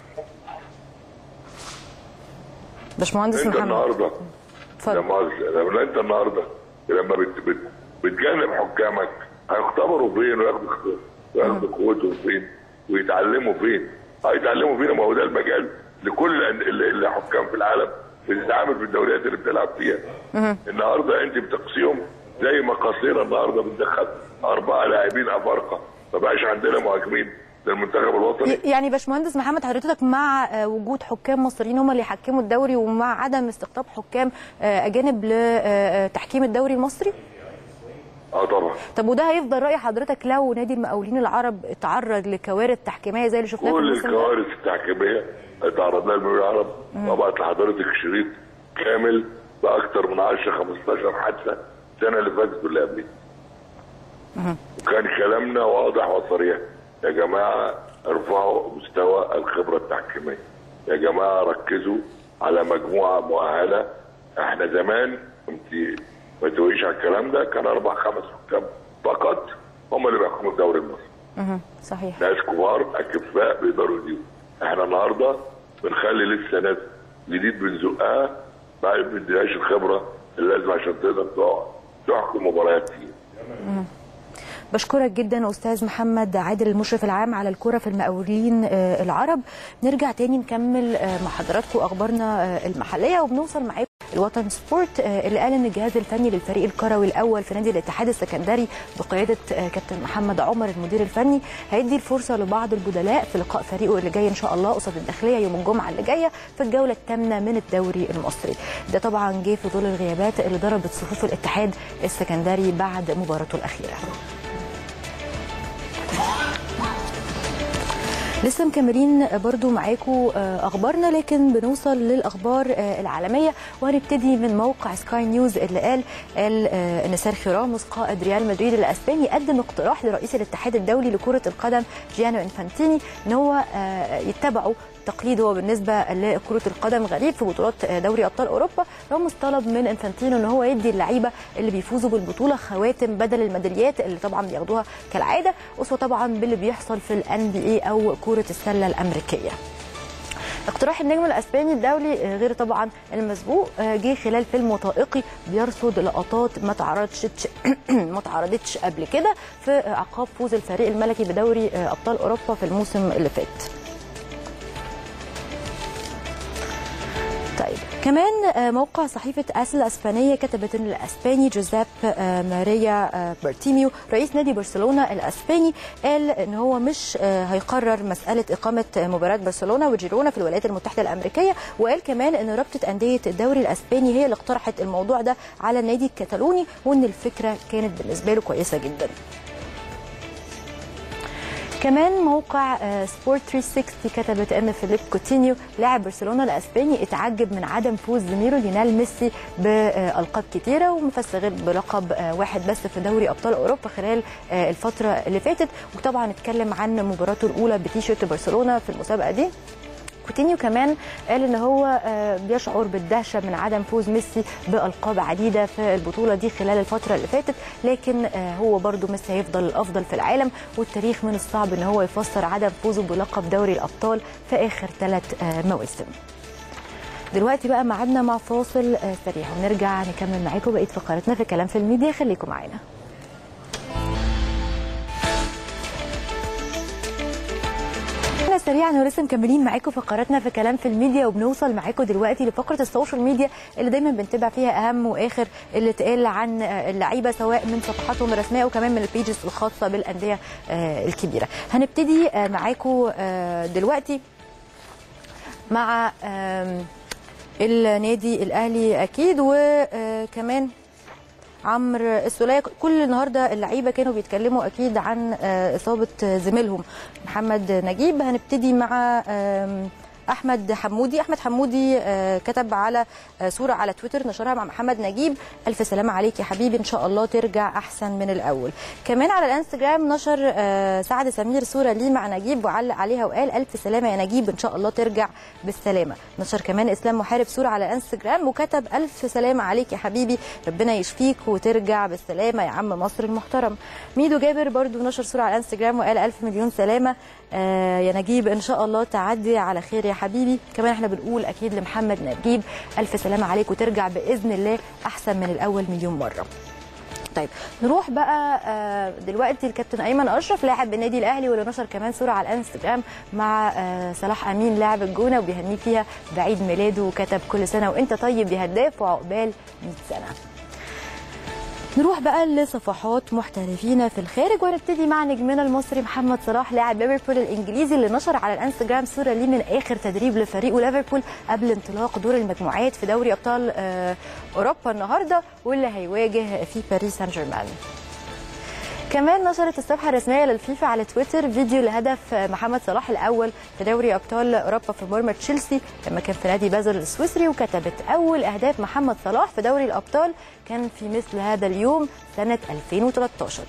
باشمهندس انت محمد النهارده اتفضل لما لما انت النهارده لما بت بت بتجنب حكامك هيختبروا فين وياخدوا اختبار وياخدوا قوتهم فين ويتعلموا فين هيتعلموا فين ما هو ده المجال لكل ال- ال- الحكام في العالم بتتعامل في الدوريات اللي بتلعب فيها النهارده انت بتقصيهم زي ما قصينا النهارده بندخل اربعه لاعبين افارقه ما بقاش عندنا مهاجمين للمنتخب الوطني يعني باشمهندس محمد حضرتك مع آه، وجود حكام مصريين هم اللي يحكموا الدوري ومع عدم استقطاب حكام آه، اجانب لتحكيم الدوري المصري اه طبعا طب وده هيفضل راي حضرتك لو نادي المقاولين العرب اتعرض لكوارث تحكيميه زي اللي شفناها في كل الموسم ده الكوارث التحكيميه اتعرض لها المقاولين العرب وبعت لحضرتك شريط كامل باكثر من 10 15 حادثه السنه اللي فاتت واللي قبلها. وكان كلامنا واضح وصريح يا جماعه ارفعوا مستوى الخبره التحكيميه. يا جماعه ركزوا على مجموعه مؤهله احنا زمان انت ما تقوليش على الكلام ده كان اربع خمس حكام فقط هم اللي بيحكموا الدوري المصري. مهم. صحيح ناس كبار اكفاء بيقدروا يديروا احنا النهارده بنخلي لسه ناس جديد بنزقها ما بنديهاش الخبره اللازمه عشان تقدر تقعد تحكم مباريات كتير بشكرك جدا استاذ محمد عادل المشرف العام على الكره في المقاولين آه، العرب نرجع تاني نكمل آه، مع حضراتكم اخبارنا آه، المحليه وبنوصل معاكم الوطن سبورت آه، اللي قال ان الجهاز الفني للفريق الكروي الاول في نادي الاتحاد السكندري بقياده آه، كابتن محمد عمر المدير الفني هيدي الفرصه لبعض البدلاء في لقاء فريقه اللي جاي ان شاء الله قصاد الداخليه يوم الجمعه اللي جايه في الجوله الثامنه من الدوري المصري ده طبعا جه في ظل الغيابات اللي ضربت صفوف الاتحاد السكندري بعد مباراته الاخيره لسه مكملين برضو معاكم اخبارنا لكن بنوصل للاخبار العالميه وهنبتدي من موقع سكاي نيوز اللي قال قال ان سيرخيو راموس قائد ريال مدريد الاسباني قدم اقتراح لرئيس الاتحاد الدولي لكره القدم جيانو انفانتيني ان هو يتبعوا تقليد هو بالنسبه لكره القدم غريب في بطولات دوري ابطال اوروبا راموس طلب من انفانتينو ان هو يدي اللعيبه اللي بيفوزوا بالبطوله خواتم بدل الميداليات اللي طبعا بياخدوها كالعاده اسوه طبعا باللي بيحصل في الان بي اي او كره السله الامريكيه اقتراح النجم الاسباني الدولي غير طبعا المسبوق جه خلال فيلم وثائقي بيرصد لقطات ما تعرضتش ما تعرضتش قبل كده في اعقاب فوز الفريق الملكي بدوري ابطال اوروبا في الموسم اللي فات طيب كمان موقع صحيفة أس الأسبانية كتبت أن الأسباني جوزيب ماريا بارتيميو رئيس نادي برشلونة الأسباني قال أن هو مش هيقرر مسألة إقامة مباراة برشلونة وجيرونا في الولايات المتحدة الأمريكية وقال كمان أن رابطة أندية الدوري الأسباني هي اللي اقترحت الموضوع ده على النادي الكتالوني وأن الفكرة كانت بالنسبة له كويسة جدا كمان موقع سبورت 360 كتبت ان فيليب كوتينيو لاعب برشلونه الاسباني اتعجب من عدم فوز زميله ليونيل ميسي بالقاب كتيره ومفسر بلقب واحد بس في دوري ابطال اوروبا خلال الفتره اللي فاتت وطبعا اتكلم عن مباراته الاولى بتيشيرت برشلونه في المسابقه دي كوتينيو كمان قال ان هو بيشعر بالدهشه من عدم فوز ميسي بالقاب عديده في البطوله دي خلال الفتره اللي فاتت لكن هو برضو ميسي هيفضل الافضل في العالم والتاريخ من الصعب ان هو يفسر عدم فوزه بلقب دوري الابطال في اخر ثلاث مواسم دلوقتي بقى ميعادنا مع فاصل سريع ونرجع نكمل معاكم بقيه فقراتنا في كلام في الميديا خليكم معانا احنا سريعا ولسه مكملين معاكم فقراتنا في كلام في الميديا وبنوصل معاكم دلوقتي لفقره السوشيال ميديا اللي دايما بنتابع فيها اهم واخر اللي اتقال عن اللعيبه سواء من صفحاتهم الرسميه وكمان من البيجز الخاصه بالانديه الكبيره هنبتدي معاكم دلوقتي مع النادي الاهلي اكيد وكمان عمرو السوليه كل النهارده اللعيبه كانوا بيتكلموا اكيد عن اصابه زميلهم محمد نجيب هنبتدي مع احمد حمودي احمد حمودي كتب على صوره على تويتر نشرها مع محمد نجيب الف سلامه عليك يا حبيبي ان شاء الله ترجع احسن من الاول كمان على الانستجرام نشر سعد سمير صوره ليه مع نجيب وعلق عليها وقال الف سلامه يا نجيب ان شاء الله ترجع بالسلامه نشر كمان اسلام محارب صوره على الانستجرام وكتب الف سلامه عليك يا حبيبي ربنا يشفيك وترجع بالسلامه يا عم مصر المحترم ميدو جابر برضو نشر صوره على الانستجرام وقال الف مليون سلامه آه يا نجيب ان شاء الله تعدي على خير يا حبيبي كمان احنا بنقول اكيد لمحمد نجيب الف سلامه عليك وترجع باذن الله احسن من الاول مليون مره طيب نروح بقى آه دلوقتي الكابتن ايمن اشرف لاعب النادي الاهلي واللي نشر كمان صوره على الانستجرام مع آه صلاح امين لاعب الجونه وبيهنيه فيها بعيد ميلاده وكتب كل سنه وانت طيب يا هداف وعقبال 100 سنه نروح بقى لصفحات محترفين في الخارج ونبتدي مع نجمنا المصري محمد صلاح لاعب ليفربول الانجليزي اللي نشر على الانستجرام صوره ليه من اخر تدريب لفريقه ليفربول قبل انطلاق دور المجموعات في دوري ابطال اوروبا النهارده واللي هيواجه في باريس سان جيرمان كمان نشرت الصفحه الرسميه للفيفا على تويتر فيديو لهدف محمد صلاح الاول في دوري ابطال اوروبا في مرمى تشيلسي لما كان في نادي بازل السويسري وكتبت اول اهداف محمد صلاح في دوري الابطال كان في مثل هذا اليوم سنه 2013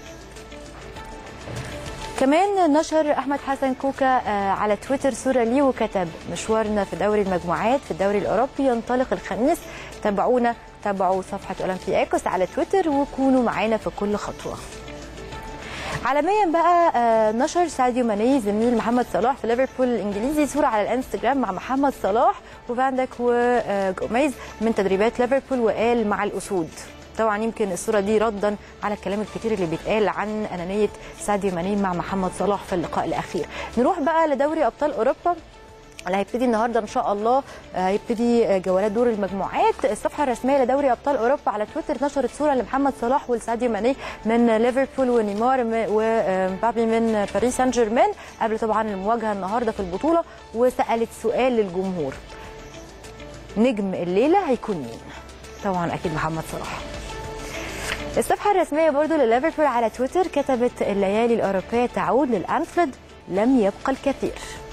كمان نشر احمد حسن كوكا على تويتر صوره ليه وكتب مشوارنا في دوري المجموعات في الدوري الاوروبي ينطلق الخميس تابعونا تابعوا صفحه اولمبياكوس على تويتر وكونوا معانا في كل خطوه عالميا بقى نشر ساديو ماني زميل محمد صلاح في ليفربول الانجليزي صوره على الانستجرام مع محمد صلاح وفاندك وجوميز من تدريبات ليفربول وقال مع الاسود طبعا يمكن الصوره دي ردا على الكلام الكتير اللي بيتقال عن انانيه ساديو ماني مع محمد صلاح في اللقاء الاخير نروح بقى لدوري ابطال اوروبا اللي هيبتدي النهارده ان شاء الله آه، هيبتدي آه، جولات دور المجموعات الصفحه الرسميه لدوري ابطال اوروبا على تويتر نشرت صوره لمحمد صلاح وساديو ماني من ليفربول ونيمار م- ومبابي من باريس سان جيرمان قبل طبعا المواجهه النهارده في البطوله وسالت سؤال للجمهور نجم الليله هيكون مين طبعا اكيد محمد صلاح الصفحة الرسمية برضو لليفربول على تويتر كتبت الليالي الأوروبية تعود للأنفيلد لم يبقى الكثير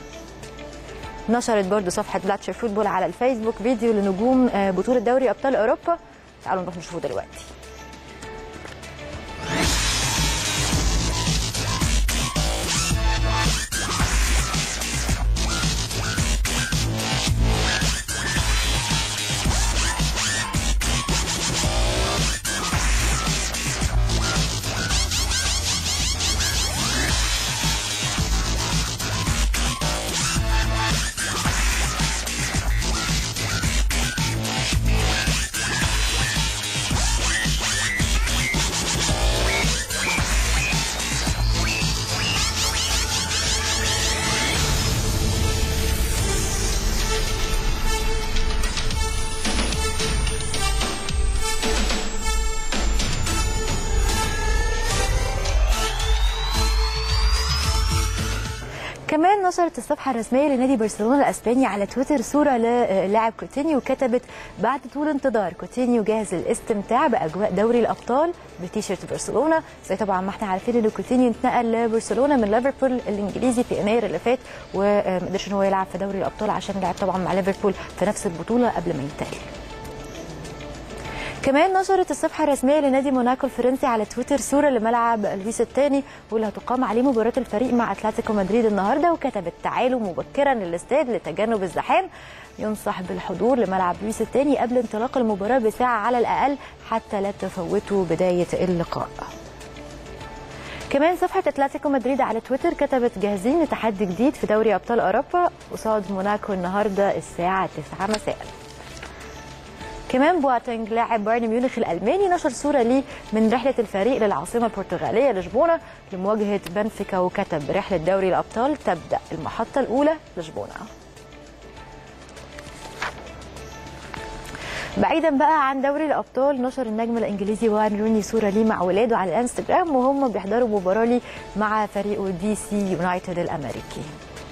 نشرت برضو صفحة بلاتشر فوتبول على الفيسبوك فيديو لنجوم آه، بطولة دوري أبطال أوروبا تعالوا نروح نشوفه دلوقتي كمان نشرت الصفحة الرسمية لنادي برشلونة الأسباني على تويتر صورة للاعب كوتينيو وكتبت بعد طول انتظار كوتينيو جاهز للاستمتاع بأجواء دوري الأبطال بتيشيرت برشلونة زي طبعا ما احنا عارفين ان كوتينيو انتقل لبرشلونة من ليفربول الإنجليزي في يناير اللي فات وما قدرش ان هو يلعب في دوري الأبطال عشان لعب طبعا مع ليفربول في نفس البطولة قبل ما ينتقل كمان نشرت الصفحة الرسمية لنادي موناكو الفرنسي على تويتر صورة لملعب لويس الثاني واللي هتقام عليه مباراة الفريق مع أتلتيكو مدريد النهاردة وكتبت تعالوا مبكرا للاستاد لتجنب الزحام ينصح بالحضور لملعب لويس الثاني قبل انطلاق المباراة بساعة على الأقل حتى لا تفوتوا بداية اللقاء كمان صفحة اتلتيكو مدريد على تويتر كتبت جاهزين لتحدي جديد في دوري أبطال أوروبا قصاد موناكو النهاردة الساعة 9 مساءً كمان بواتينج لاعب بايرن ميونخ الالماني نشر صوره ليه من رحله الفريق للعاصمه البرتغاليه لشبونه لمواجهه بنفيكا وكتب رحله دوري الابطال تبدا المحطه الاولى لشبونه بعيدا بقى عن دوري الابطال نشر النجم الانجليزي واين روني صوره ليه مع ولاده على الانستجرام وهم بيحضروا مباراه ليه مع فريقه دي سي يونايتد الامريكي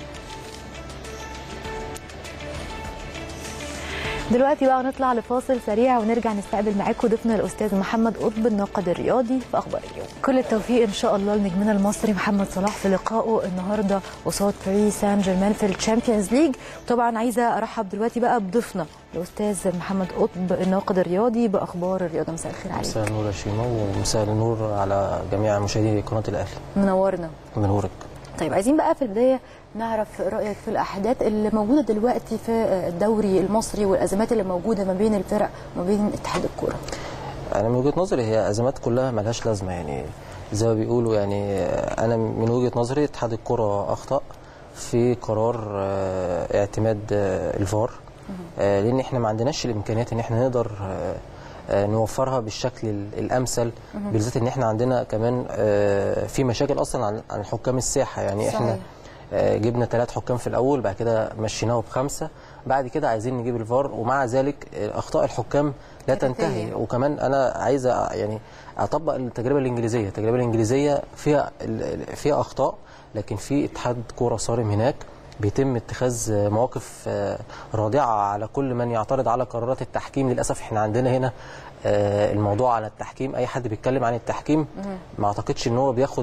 دلوقتي بقى نطلع لفاصل سريع ونرجع نستقبل معاكم ضيفنا الاستاذ محمد قطب الناقد الرياضي في اخبار اليوم. كل التوفيق ان شاء الله لنجمنا المصري محمد صلاح في لقائه النهارده قصاد باريس سان جيرمان في الشامبيونز ليج، وطبعا عايزه ارحب دلوقتي بقى بضيفنا الاستاذ محمد قطب الناقد الرياضي باخبار الرياضه مساء الخير عليك. مساء النور يا شيماء ومساء النور على جميع مشاهدي قناه الاهلي منورنا. منورك طيب عايزين بقى في البدايه نعرف رايك في الاحداث اللي موجوده دلوقتي في الدوري المصري والازمات اللي موجوده ما بين الفرق وما بين اتحاد الكوره. انا من وجهه نظري هي ازمات كلها ملهاش لازمه يعني زي ما بيقولوا يعني انا من وجهه نظري اتحاد الكره اخطا في قرار آه، اعتماد آه، الفار آه، لان احنا ما عندناش الامكانيات ان احنا نقدر آه، آه، نوفرها بالشكل ال- الامثل بالذات ان احنا عندنا كمان آه، في مشاكل اصلا عن عن حكام الساحه يعني احنا صحيح. آه، جبنا ثلاث حكام في الاول بعد كده مشيناه بخمسه بعد كده عايزين نجيب الفار ومع ذلك آه، اخطاء الحكام لا تنتهي تنتهي. وكمان انا عايز أ- يعني اطبق التجربه الانجليزيه التجربه الانجليزيه فيها ال- ال- فيها اخطاء لكن في اتحاد كوره صارم هناك بيتم اتخاذ آه، مواقف آه، رادعه على كل من يعترض على قرارات التحكيم للاسف احنا عندنا هنا آه، الموضوع على التحكيم اي حد بيتكلم عن التحكيم ما اعتقدش ان هو بياخد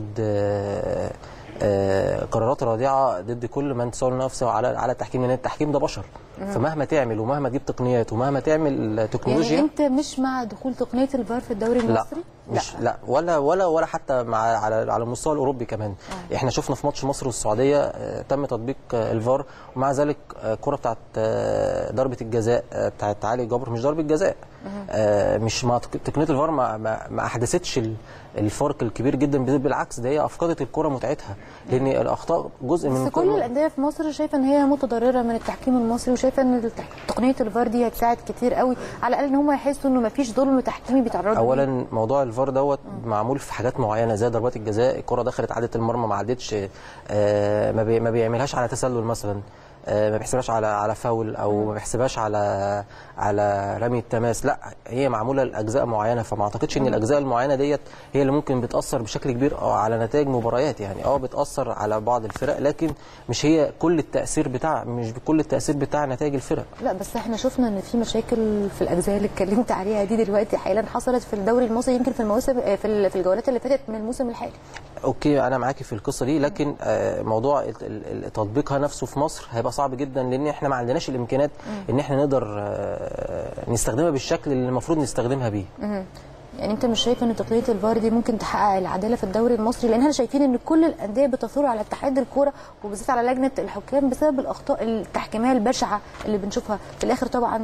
آه، آه، قرارات رادعه ضد كل من تساوي نفسه على على التحكيم لان التحكيم ده بشر فمهما تعمل ومهما تجيب تقنيات ومهما تعمل يعني تكنولوجيا انت مش مع دخول تقنيه الفار في الدوري لا المصري؟ مش لا ولا ولا ولا حتى مع على على المستوى الاوروبي كمان آه. احنا شفنا في ماتش مصر والسعوديه آه، تم تطبيق آه، الفار ومع ذلك آه، الكره بتاعت آه، ضربه الجزاء آه، بتاعت علي جبر مش ضربه جزاء آه، مش مع تق- تقنيه الفار ما, ما, ما احدثتش ال- الفرق الكبير جدا بل- بالعكس ده هي افقدت الكره متعتها لان الاخطاء جزء من بس كل الانديه في مصر شايفه ان هي متضرره من التحكيم المصري وشايفه ان التح- تقنيه الفار دي هتساعد كتير قوي على الاقل ان هم يحسوا انه ما فيش ظلم تحكيمي بيتعرضوا ليه. اولا موضوع الفار دوت معمول في حاجات معينه زي ضربات الجزاء الكره دخلت عدت المرمى ما عدتش آه، ما, بي ما بيعملهاش على تسلل مثلا آه، ما بيحسبهاش على على فاول او ما بيحسبهاش على على رمي التماس لا هي معموله لاجزاء معينه فما اعتقدش ان الاجزاء المعينه ديت هي اللي ممكن بتاثر بشكل كبير آه، على نتائج مباريات يعني اه بتاثر على بعض الفرق لكن مش هي كل التاثير بتاع مش كل التاثير بتاع نتائج الفرق لا بس احنا شفنا ان في مشاكل في الاجزاء اللي اتكلمت عليها دي دلوقتي حالا حصلت في الدوري المصري يمكن في المواسم آه، في ال- في الجولات اللي فاتت من الموسم الحالي اوكي انا معاكي في القصه دي لكن آه، موضوع ال- ال- ال- تطبيقها نفسه في مصر هيبقى صعب جدا لان احنا ما عندناش الامكانيات ان احنا نقدر آه، نستخدمها بالشكل اللي المفروض نستخدمها بيه يعني انت مش شايف ان تقنيه الفار دي ممكن تحقق العداله في الدوري المصري لان احنا شايفين ان كل الانديه بتثور على اتحاد الكوره وبالذات على لجنه الحكام بسبب الاخطاء التحكيميه البشعه اللي بنشوفها في الاخر طبعا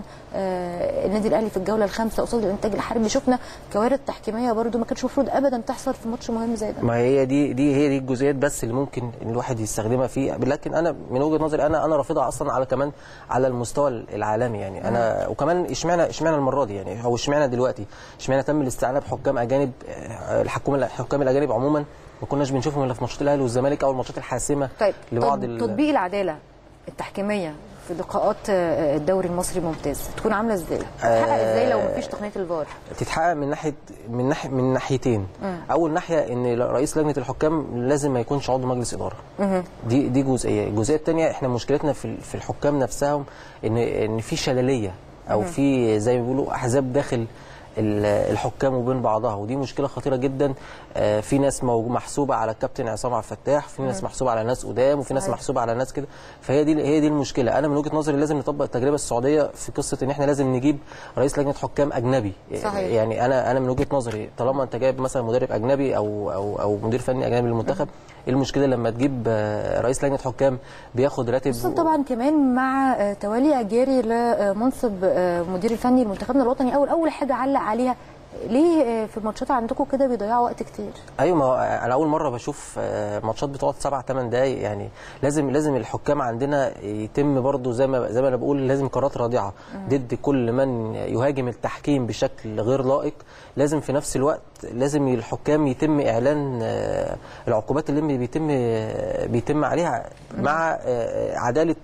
آه النادي الاهلي في الجوله الخامسه قصاد الانتاج الحربي شفنا كوارث تحكيميه برده ما كانش المفروض ابدا تحصل في ماتش مهم زي ده ما هي دي دي هي دي الجزئيات بس اللي ممكن إن الواحد يستخدمها فيه لكن انا من وجهه نظري انا انا رافضها اصلا على كمان على المستوى العالمي يعني انا وكمان اشمعنى اشمعنى المره دي يعني او اشمعنى دلوقتي اشمعنى تم الاستعانه بحكام اجانب آه، الحكام الحكام الاجانب عموما ما كناش بنشوفهم الا في ماتشات الاهلي والزمالك او الماتشات الحاسمه طيب لبعض تط- ال- تطبيق العداله التحكيميه في لقاءات آه، الدوري المصري ممتاز تكون عامله ازاي؟ تتحقق ازاي لو مفيش تقنيه الفار؟ تتحقق من ناحيه من ناحيه من ناحيتين اول ناحيه ان رئيس لجنه الحكام لازم ما يكونش عضو مجلس اداره دي دي جزئيه الجزئيه الثانيه احنا مشكلتنا في ال- في الحكام نفسهم ان ان في شلاليه او في زي ما بيقولوا احزاب داخل ال- الحكام وبين بعضها ودي مشكله خطيره جدا آه، في ناس موج- محسوبه على الكابتن عصام عبد الفتاح في ناس محسوبه على ناس قدام وفي ناس صحيح. محسوبه على ناس كده فهي دي هي دي المشكله انا من وجهه نظري لازم نطبق التجربه السعوديه في قصه ان احنا لازم نجيب رئيس لجنه حكام اجنبي صحيح. يعني انا انا من وجهه نظري طالما انت جايب مثلا مدرب اجنبي او او او مدير فني اجنبي للمنتخب ايه المشكله لما تجيب آه، رئيس لجنه حكام بياخد راتب خصوصا طبعا كمان مع آه، تولي اجاري لمنصب آه، مدير الفني لمنتخبنا الوطني اول اول حاجه علق عليها ليه آه، في الماتشات عندكم كده بيضيعوا وقت كتير ايوه ما هو انا اول مره بشوف آه، ماتشات بتقعد سبع ثمان دقائق يعني لازم لازم الحكام عندنا يتم برضو زي ما زي ما انا بقول لازم قرارات رادعه ضد كل من يهاجم التحكيم بشكل غير لائق لازم في نفس الوقت لازم الحكام يتم اعلان آه، العقوبات اللي بيتم آه، بيتم عليها مع آه، عداله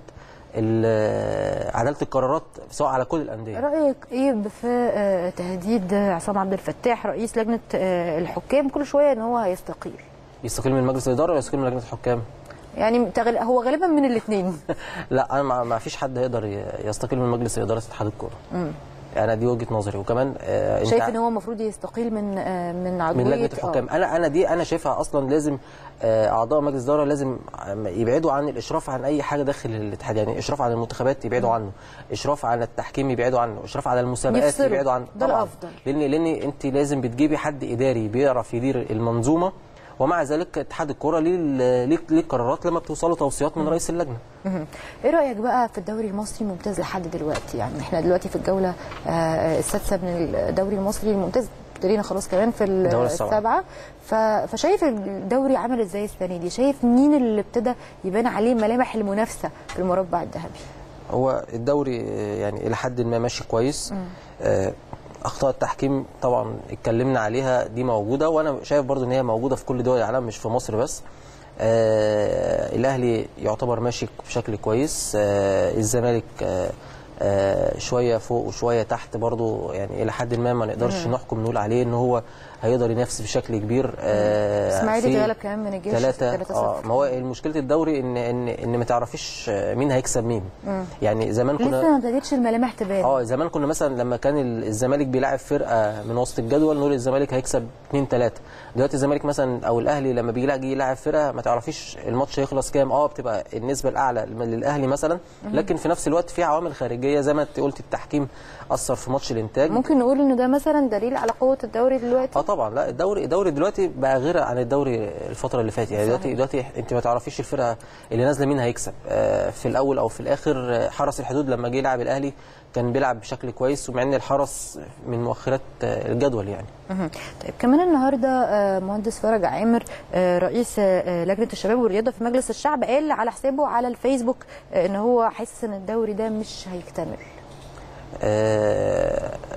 ال- عداله القرارات سواء على كل الانديه رايك ايه في آه، تهديد عصام عبد الفتاح رئيس لجنه آه، الحكام كل شويه ان هو هيستقيل يستقيل من مجلس الاداره ولا يستقيل من لجنه الحكام يعني تغل... هو غالبا من الاثنين لا انا ما- ما فيش حد يقدر ي- يستقيل من مجلس اداره اتحاد الكوره انا دي وجهه نظري وكمان آه، شايف ع- ان هو المفروض يستقيل من آه، من عضويه من لجنه آه. الحكام انا انا دي انا شايفها اصلا لازم آه، اعضاء مجلس الاداره لازم يبعدوا عن الاشراف عن اي حاجه داخل الاتحاد يعني اشراف على المنتخبات يبعدوا عنه اشراف على التحكيم يبعدوا عنه اشراف على المسابقات يفصلوا. يبعدوا عنه ده طبعاً. الأفضل. لان لان انت لازم بتجيبي حد اداري بيعرف يدير المنظومه ومع ذلك اتحاد الكوره ليه ال- ليه ليه قرارات لما بتوصلوا توصيات من رئيس اللجنه مهم. ايه رايك بقى في الدوري المصري الممتاز لحد دلوقتي يعني احنا دلوقتي في الجوله آه، السادسه من الدوري المصري الممتاز ابتدينا خلاص كمان في الجولة السابعة. السابعه ف- فشايف الدوري عامل ازاي السنه دي شايف مين اللي ابتدى يبان عليه ملامح المنافسه في المربع الذهبي هو الدوري آه، يعني الى حد ما ماشي كويس آه، اخطاء التحكيم طبعا اتكلمنا عليها دي موجوده وانا شايف برضو ان هي موجوده في كل دول العالم مش في مصر بس آه الاهلي يعتبر ماشي بشكل كويس آه الزمالك آه آه شويه فوق وشويه تحت برضو يعني الى حد ما ما نقدرش نحكم نقول عليه ان هو هيقدر ينافس بشكل كبير آه اسماعيلي في اتغلب كمان من الجيش ثلاثة 3-0. اه ما هو مشكله الدوري ان ان ان ما تعرفيش مين هيكسب مين يعني زمان كنا لسه ما ابتدتش الملامح تبان اه زمان كنا مثلا لما كان ال- الزمالك بيلاعب فرقه من وسط الجدول نقول الزمالك هيكسب 2 3 دلوقتي الزمالك مثلا او الاهلي لما بيجي يجي يلاعب فرقه ما تعرفيش الماتش هيخلص كام اه بتبقى النسبه الاعلى للاهلي مثلا لكن في نفس الوقت في عوامل خارجيه زي ما انت قلت التحكيم اثر في ماتش الانتاج ممكن نقول ان ده مثلا دليل على قوه الدوري دلوقتي اه طبعا لا الدوري الدوري دلوقتي بقى غير عن الدوري الفتره اللي فاتت يعني صحيح. دلوقتي دلوقتي انت ما تعرفيش الفرقه اللي نازله مين هيكسب آه، في الاول او في الاخر آه، حرس الحدود لما جه يلعب الاهلي كان بيلعب بشكل كويس ومع ان الحرس من مؤخرات آه، الجدول يعني مهم. طيب كمان النهارده آه، مهندس فرج عامر آه، رئيس آه، لجنه الشباب والرياضه في مجلس الشعب قال على حسابه على الفيسبوك آه، ان هو حاسس ان الدوري ده مش هيكتمل آه،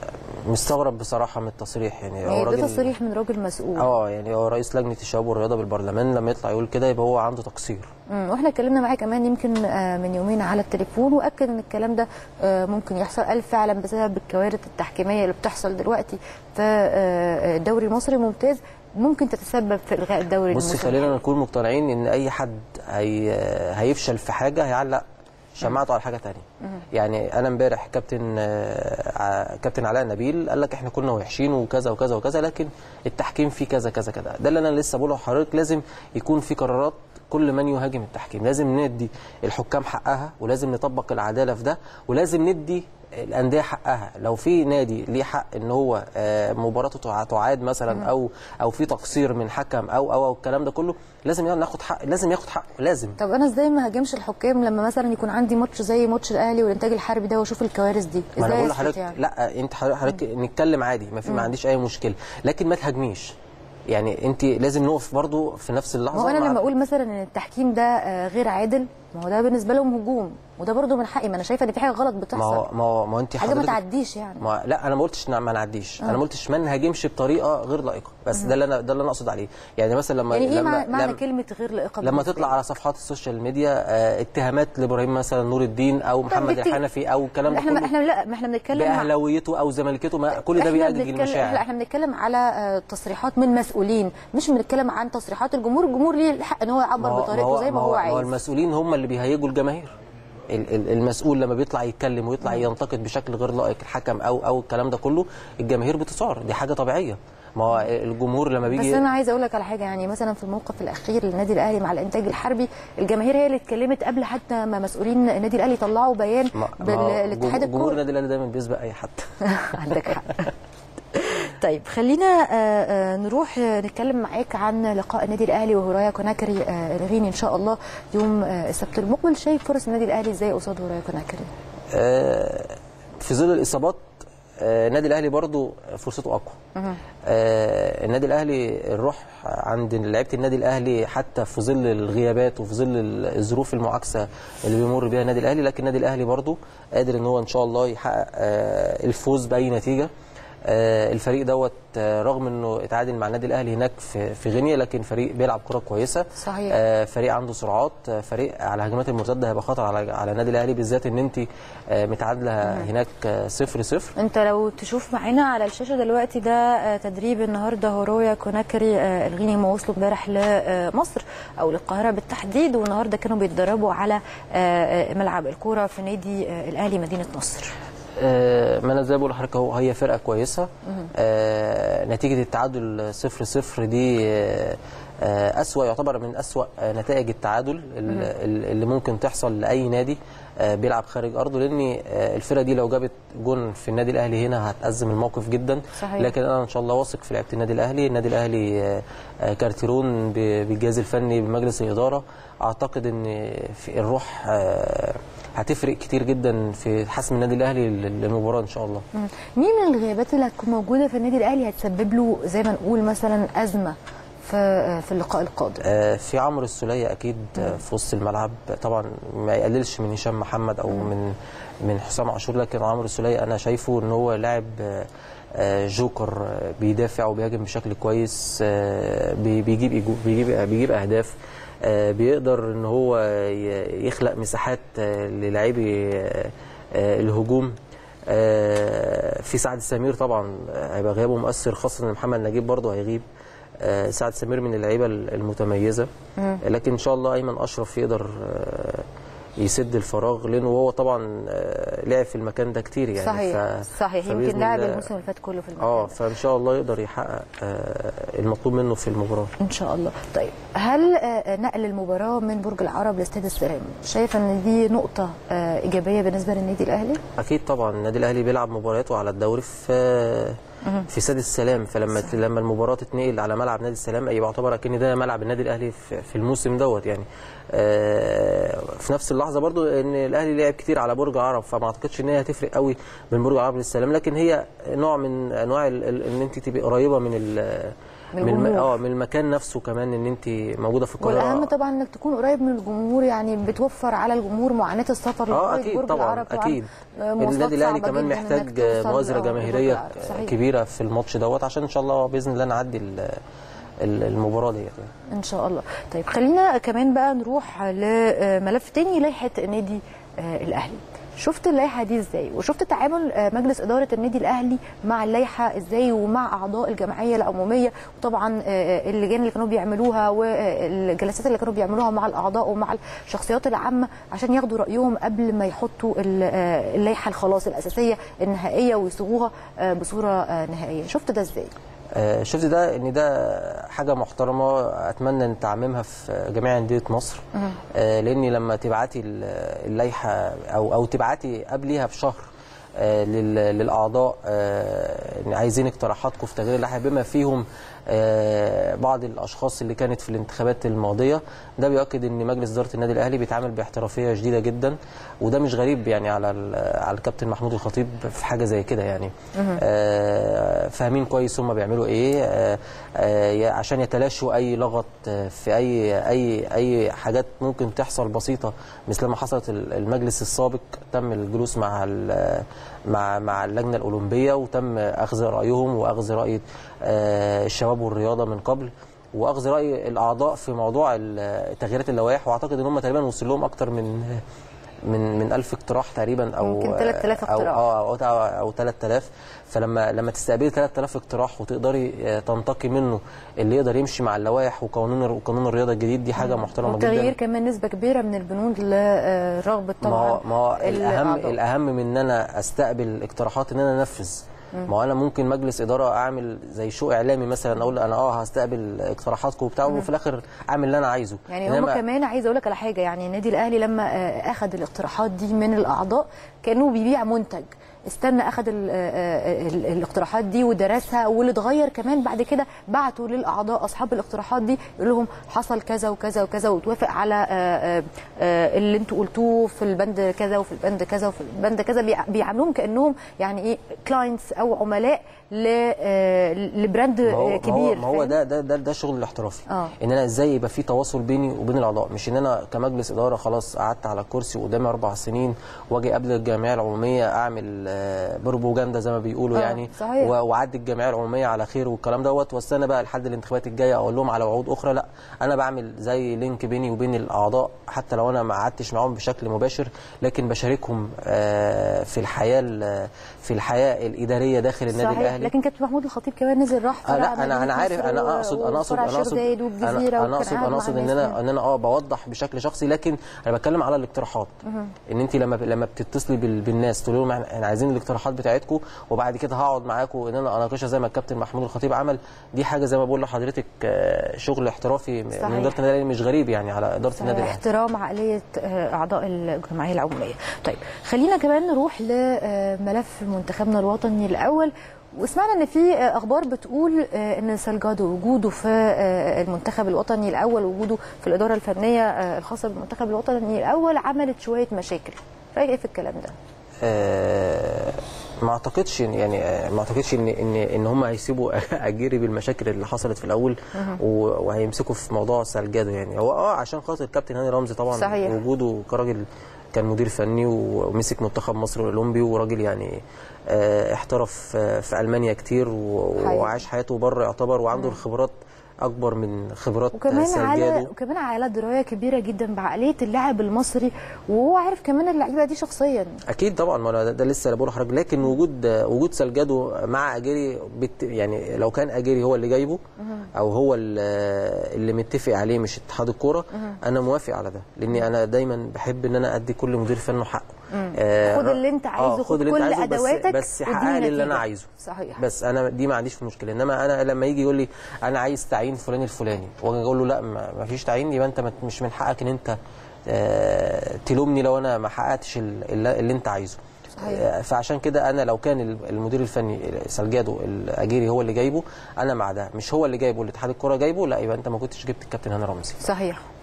مستغرب بصراحه من التصريح يعني يعني ده تصريح من راجل مسؤول اه يعني هو رئيس لجنه الشباب والرياضه بالبرلمان لما يطلع يقول كده يبقى هو عنده تقصير مم، واحنا اتكلمنا معاه كمان يمكن آه، من يومين على التليفون واكد ان الكلام ده آه، ممكن يحصل قال فعلا بسبب الكوارث التحكيميه اللي بتحصل دلوقتي في آه، الدوري المصري ممتاز ممكن تتسبب في الغاء الدوري بص المصري خلينا نكون مقتنعين ان اي حد هي هيفشل في حاجه هيعلق شماعته على حاجه تانية يعني انا امبارح كابتن آه، ع- كابتن علاء نبيل قال لك احنا كنا وحشين وكذا وكذا وكذا لكن التحكيم فيه كذا كذا كذا ده اللي انا لسه بقوله لحضرتك لازم يكون في قرارات كل من يهاجم التحكيم لازم ندي الحكام حقها ولازم نطبق العداله في ده ولازم ندي الانديه حقها لو في نادي ليه حق ان هو آه، مباراته تع- تعاد مثلا او او في تقصير من حكم او او او الكلام ده كله لازم ناخد حق لازم ياخد حقه لازم طب انا ازاي ما هاجمش الحكام لما مثلا يكون عندي ماتش زي ماتش الاهلي والانتاج الحربي ده واشوف الكوارث دي ما انا ازاي بقول أسكت لحضرتك يعني؟ لا انت حضرتك حضرتك نتكلم عادي ما في ما عنديش اي مشكله لكن ما تهاجميش يعني انت لازم نقف برضو في نفس اللحظه ما هو انا مع- لما اقول مثلا ان التحكيم ده آه، غير عادل ما هو ده بالنسبه لهم هجوم وده برضو من حقي ما انا شايفه ان في حاجه غلط ما بتحصل هو ما هو ما هو انت حاجه ما حضرتك تعديش يعني ما لا انا ما قلتش نعم ما نعديش انا ما قلتش ما نهاجمش بطريقه غير لائقه بس ده اللي انا ده اللي انا اقصد عليه يعني مثلا لما يعني ايه لما مع- معنى لما, كلمه غير لائقه لما بالنسبة تطلع لي؟ على صفحات السوشيال ميديا آه، اتهامات لابراهيم مثلا نور الدين او محمد بت- الحنفي او الكلام ده احنا كله احنا لا ما احنا بنتكلم مع- باهلاويته او زملكته ما كل ده احنا بيأدي بنتكلم- المشاعر لا احنا بنتكلم على آه، تصريحات من مسؤولين مش بنتكلم عن تصريحات الجمهور الجمهور ليه الحق ان هو يعبر ما هو- بطريقته زي ما هو ما هو عايز المسؤولين هم اللي بيهيجوا الجماهير ال- ال- المسؤول لما بيطلع يتكلم ويطلع ينتقد بشكل غير لائق الحكم او او الكلام ده كله الجماهير بتثار دي حاجه طبيعيه ما هو الجمهور لما بس بيجي انا عايزه اقول لك على حاجه يعني مثلا في الموقف الاخير للنادي الاهلي مع الانتاج الحربي الجماهير هي اللي اتكلمت قبل حتى ما مسؤولين النادي الاهلي طلعوا بيان ما- ما هو بالاتحاد جم- جمهور الكوري النادي الاهلي دايما بيسبق اي حد عندك حق طيب خلينا آه، آه، نروح آه، نتكلم معاك عن لقاء النادي الاهلي وهورايا كوناكري آه، الغيني ان شاء الله يوم آه، السبت المقبل شايف فرص النادي الاهلي ازاي قصاد هورايا كوناكري آه، في ظل الاصابات آه، النادي الاهلي برضو فرصته اقوى آه، النادي الاهلي الروح عند لعيبه النادي الاهلي حتى في ظل الغيابات وفي ظل الظروف المعاكسه اللي بيمر بيها النادي الاهلي لكن النادي الاهلي برضو قادر ان هو ان شاء الله يحقق آه، الفوز باي نتيجه آه، الفريق دوت آه، رغم انه اتعادل مع النادي الاهلي هناك في في غينيا لكن فريق بيلعب كره كويسه صحيح. آه، فريق عنده سرعات آه، فريق على هجمات المرتده هيبقى خطر على على النادي الاهلي بالذات ان انت آه، متعادله هناك 0 0 انت لو تشوف معانا على الشاشه دلوقتي ده آه، تدريب النهارده هورويا كوناكري آه، الغيني هم وصلوا امبارح لمصر او للقاهره بالتحديد والنهارده كانوا بيتدربوا على آه، آه، ملعب الكوره في نادي آه، الاهلي مدينه نصر آه، ما انا زي ما بقول لحضرتك اهو هي فرقه كويسه آه، نتيجه التعادل 0 0 دي آه، آه، اسوا يعتبر من اسوا آه، نتائج التعادل ال- ال- اللي ممكن تحصل لاي نادي آه، بيلعب خارج ارضه لان آه، الفرقه دي لو جابت جون في النادي الاهلي هنا هتأزم الموقف جدا صحيح. لكن انا ان شاء الله واثق في لعيبه النادي الاهلي النادي الاهلي آه، آه، كارتيرون ب- بالجهاز الفني بمجلس الاداره اعتقد ان في الروح آه، هتفرق كتير جدا في حسم النادي الاهلي للمباراه ان شاء الله مم. مين من الغيابات اللي هتكون موجوده في النادي الاهلي هتسبب له زي ما نقول مثلا ازمه في آه، في اللقاء القادم آه، في عمرو السوليه اكيد آه، في وسط الملعب طبعا ما يقللش من هشام محمد او من من حسام عاشور لكن عمرو السوليه انا شايفه ان هو لاعب آه، آه، جوكر آه، بيدافع وبيهاجم بشكل كويس آه، بي- بيجيب إيجو- بيجيب بيجيب اهداف آه، بيقدر ان هو ي- يخلق مساحات آه، للاعبي آه، آه، الهجوم آه، في سعد سمير طبعا آه، هيبقى غيابه مؤثر خاصه ان محمد نجيب برضه هيغيب آه، سعد سمير من اللعيبه المتميزه لكن ان شاء الله ايمن اشرف يقدر آه، يسد الفراغ لانه هو طبعا آه، لعب في المكان ده كتير يعني صحيح صحيح فبإذن يمكن لاعب الله- الموسم اللي فات كله في المكان اه ده. فان شاء الله يقدر يحقق آه، المطلوب منه في المباراه ان شاء الله طيب هل آه، نقل المباراه من برج العرب لاستاد السلام شايف ان دي نقطه آه، ايجابيه بالنسبه للنادي الاهلي اكيد طبعا النادي الاهلي بيلعب مبارياته على الدوري في في استاد السلام فلما لما المباراه تتنقل على ملعب نادي السلام يبقى يعتبر اكن ده ملعب النادي الاهلي في في الموسم دوت يعني آه، في نفس اللحظه برضو ان الاهلي لعب كتير على برج العرب فما اعتقدش ان هي هتفرق قوي من برج العرب للسلام لكن هي نوع من انواع ال- ال- ان انت تبقي قريبه من ال- من من الم... الجمهور. اه من المكان نفسه كمان ان انت موجوده في القاهره والاهم طبعا انك تكون قريب من الجمهور يعني بتوفر على الجمهور معاناه السفر اه لغاية اكيد برج طبعا العرب طبعاً. اكيد آه، مواصلات النادي الاهلي صعبة كمان جداً إنك محتاج توصل، مؤازره آه، لبرج جماهيريه العرب. صحيح. كبيره في الماتش دوت عشان ان شاء الله باذن الله نعدي ال- ال- المباراه ديت يعني. ان شاء الله طيب خلينا كمان بقى نروح لملف تاني لائحه النادي آه، الاهلي شفت اللائحه دي ازاي وشفت تعامل آه، مجلس اداره النادي الاهلي مع اللائحه ازاي ومع اعضاء الجمعيه العموميه وطبعا آه، اللجان اللي كانوا بيعملوها والجلسات اللي كانوا بيعملوها مع الاعضاء ومع الشخصيات العامه عشان ياخدوا رايهم قبل ما يحطوا ال- آه، اللائحه الخلاص الاساسيه النهائيه ويصوغوها آه، بصوره آه، نهائيه شفت ده ازاي آه، شفت ده ان ده حاجه محترمه اتمنى ان تعممها في جميع انديه مصر آه، لاني لما تبعتي ال- اللائحه او او تبعتي قبليها بشهر آه، لل- للاعضاء آه، إن عايزين اقتراحاتكم في تغيير اللائحه بما فيهم آه، بعض الاشخاص اللي كانت في الانتخابات الماضيه ده بيؤكد ان مجلس اداره النادي الاهلي بيتعامل باحترافيه شديده جدا وده مش غريب يعني على ال- على الكابتن محمود الخطيب في حاجه زي كده يعني آه، فاهمين كويس هم بيعملوا ايه آه، آه، يا- عشان يتلاشوا اي لغط آه، في اي اي اي حاجات ممكن تحصل بسيطه مثل ما حصلت ال- المجلس السابق تم الجلوس مع ال- مع مع اللجنه الاولمبيه وتم اخذ رايهم واخذ راي آه، الشباب والرياضه من قبل واخذ راي الاعضاء في موضوع ال- تغييرات اللوائح واعتقد ان هم تقريبا وصل لهم اكتر من من من 1000 اقتراح تقريبا او يمكن 3000 او اقتراح. اه او او, أو 3000 فلما لما تستقبلي 3000 اقتراح وتقدري آه، تنتقي منه اللي يقدر يمشي مع اللوائح وقانون وقانون الرياضه الجديد دي حاجه محترمه والتغيير جدا كمان نسبه كبيره من البنود لرغبه ما طبعا هو ما هو الاهم الأعضاء. الاهم من ان انا استقبل اقتراحات ان انا انفذ ما هو انا ممكن مجلس اداره اعمل زي شو اعلامي مثلا اقول انا اه هستقبل اقتراحاتكم وبتاع وفي الاخر اعمل اللي انا عايزه يعني هم إنما- كمان عايزه اقول لك على حاجه يعني النادي الاهلي لما آه، اخذ الاقتراحات دي من الاعضاء كانه بيبيع منتج استنى اخذ ال- آه، ال- الاقتراحات دي ودرسها واللي اتغير كمان بعد كده بعتوا للاعضاء اصحاب الاقتراحات دي يقول لهم حصل كذا وكذا وكذا وتوافق على آه، آه، آه، اللي انتوا قلتوه في البند كذا وفي البند كذا وفي البند كذا بيع- بيعاملوهم كانهم يعني ايه كلاينتس او عملاء ل- آه، لبراند ما هو آه، كبير ما هو, ما هو فاهم؟ ده ده ده, ده شغل الاحترافي آه. ان انا ازاي يبقى في تواصل بيني وبين الاعضاء مش ان انا كمجلس اداره خلاص قعدت على الكرسي وقدامي اربع سنين واجي قبل الجمعيه العموميه اعمل آه، بروباجندا زي ما بيقولوا آه، يعني صحيح. و- واعدي الجمعيه العموميه على خير والكلام دوت واستنى بقى لحد الانتخابات الجايه اقول لهم على وعود اخرى لا انا بعمل زي لينك بيني وبين الاعضاء حتى لو انا ما قعدتش معاهم بشكل مباشر لكن بشاركهم آه، في الحياه ال- في الحياه الاداريه داخل النادي صحيح الاهلي لكن كابتن محمود الخطيب كمان نزل راح آه فرع لا انا مدينة انا عارف نصر انا و- اقصد انا اقصد وفرع انا الشيخ اقصد زايد والجزيره انا, أنا وكان اقصد قاعد انا مع اقصد ان الناس انا يعني. ان انا اه بوضح بشكل شخصي لكن انا بتكلم على الاقتراحات ان انت لما لما بتتصلي بال- بالناس تقول لهم احنا إحنا عايزين الاقتراحات بتاعتكم وبعد كده هقعد معاكم ان انا اناقشها زي ما الكابتن محمود الخطيب عمل دي حاجه زي ما بقول لحضرتك آه، شغل احترافي من صحيح. اداره النادي الأهلي، مش غريب يعني على اداره النادي الاهلي احترام عقليه آه، اعضاء الجمعيه العموميه طيب خلينا كمان نروح لملف منتخبنا الوطني الاول وسمعنا ان في آه، اخبار بتقول آه، ان سالجادو وجوده في آه، المنتخب الوطني الاول وجوده في الاداره الفنيه آه، الخاصه بالمنتخب الوطني الاول عملت شويه مشاكل رايك ايه في الكلام ده آه، ما اعتقدش إن- يعني آه، ما اعتقدش ان ان ان هم هيسيبوا اجيري بالمشاكل اللي حصلت في الاول و- وهيمسكوا في موضوع سالجادو يعني هو اه عشان خاطر الكابتن هاني رمزي طبعا صحيح. وجوده كراجل كان مدير فني ومسك منتخب مصر الاولمبي وراجل يعني آه، احترف آه، في المانيا كتير و- حقيقي. وعاش حياته بره يعتبر وعنده الخبرات اكبر من خبرات وكمان سالجادو على وكمان على درايه كبيره جدا بعقليه اللاعب المصري وهو عارف كمان اللعيبه دي شخصيا اكيد طبعا ما أنا ده, ده لسه اللي بقوله لحضرتك لكن وجود وجود سالجادو مع اجيري بت يعني لو كان اجيري هو اللي جايبه او هو اللي اللي متفق عليه مش اتحاد الكوره انا موافق على ده لاني انا دايما بحب ان انا ادي كل مدير فنه حقه آه، خد اللي انت عايزه، آه، خد خد اللي كل انت عايزه أدواتك بس, بس واديني حقق لي اللي انا نتيجة. عايزه صحيح. بس انا دي ما عنديش مشكله انما انا لما يجي يقول لي انا عايز تعيين فلان الفلاني واجي اقول له لا ما ما فيش تعيين يبقى انت ما- مش من حقك ان انت آه، تلومني لو انا ما حققتش ال- اللي, اللي انت عايزه صحيح. آه، فعشان كده انا لو كان ال- المدير الفني سالجادو الاجيري هو اللي جايبه انا مع ده مش هو اللي جايبه اللي اتحاد الكوره جايبه لا يبقى انت ما كنتش جبت الكابتن هاني رمزي صحيح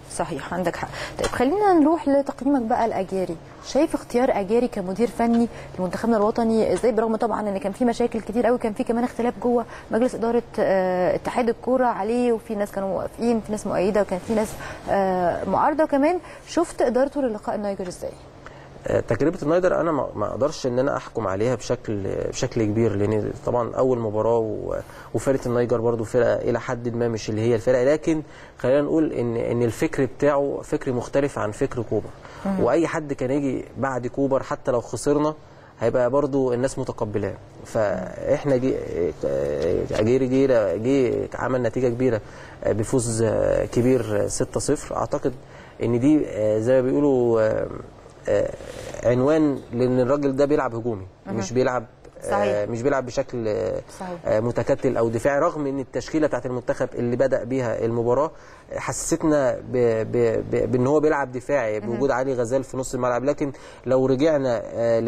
صحيح عندك حق طيب خلينا نروح لتقييمك بقى الاجاري شايف اختيار اجاري كمدير فني لمنتخبنا الوطني ازاي برغم طبعا ان كان في مشاكل كتير قوي كان في كمان اختلاف جوه مجلس اداره آه، اتحاد الكوره عليه وفي ناس كانوا موافقين في ناس مؤيده وكان في ناس آه، معارضه وكمان شفت ادارته للقاء النيجر ازاي آه، تجربه النايدر انا ما ما اقدرش ان انا احكم عليها بشكل بشكل كبير لان طبعا اول مباراه و- وفرقه النيجر برضو فرقه الى حد ما مش اللي هي الفرقه لكن خلينا نقول ان ان الفكر بتاعه فكر مختلف عن فكر كوبر واي حد كان يجي بعد كوبر حتى لو خسرنا هيبقى برضو الناس متقبلاه فاحنا جي آه، اجيري جه جه عمل نتيجه كبيره آه، بفوز آه، كبير آه، 6-0 اعتقد ان دي آه، زي ما بيقولوا آه، آه، عنوان لان الراجل ده بيلعب هجومي مش بيلعب آه، صحيح. مش بيلعب بشكل آه، صحيح. آه، متكتل او دفاعي رغم ان التشكيله بتاعت المنتخب اللي بدا بيها المباراه حسستنا ب- ب- ب- بان هو بيلعب دفاعي بوجود علي غزال في نص الملعب لكن لو رجعنا ل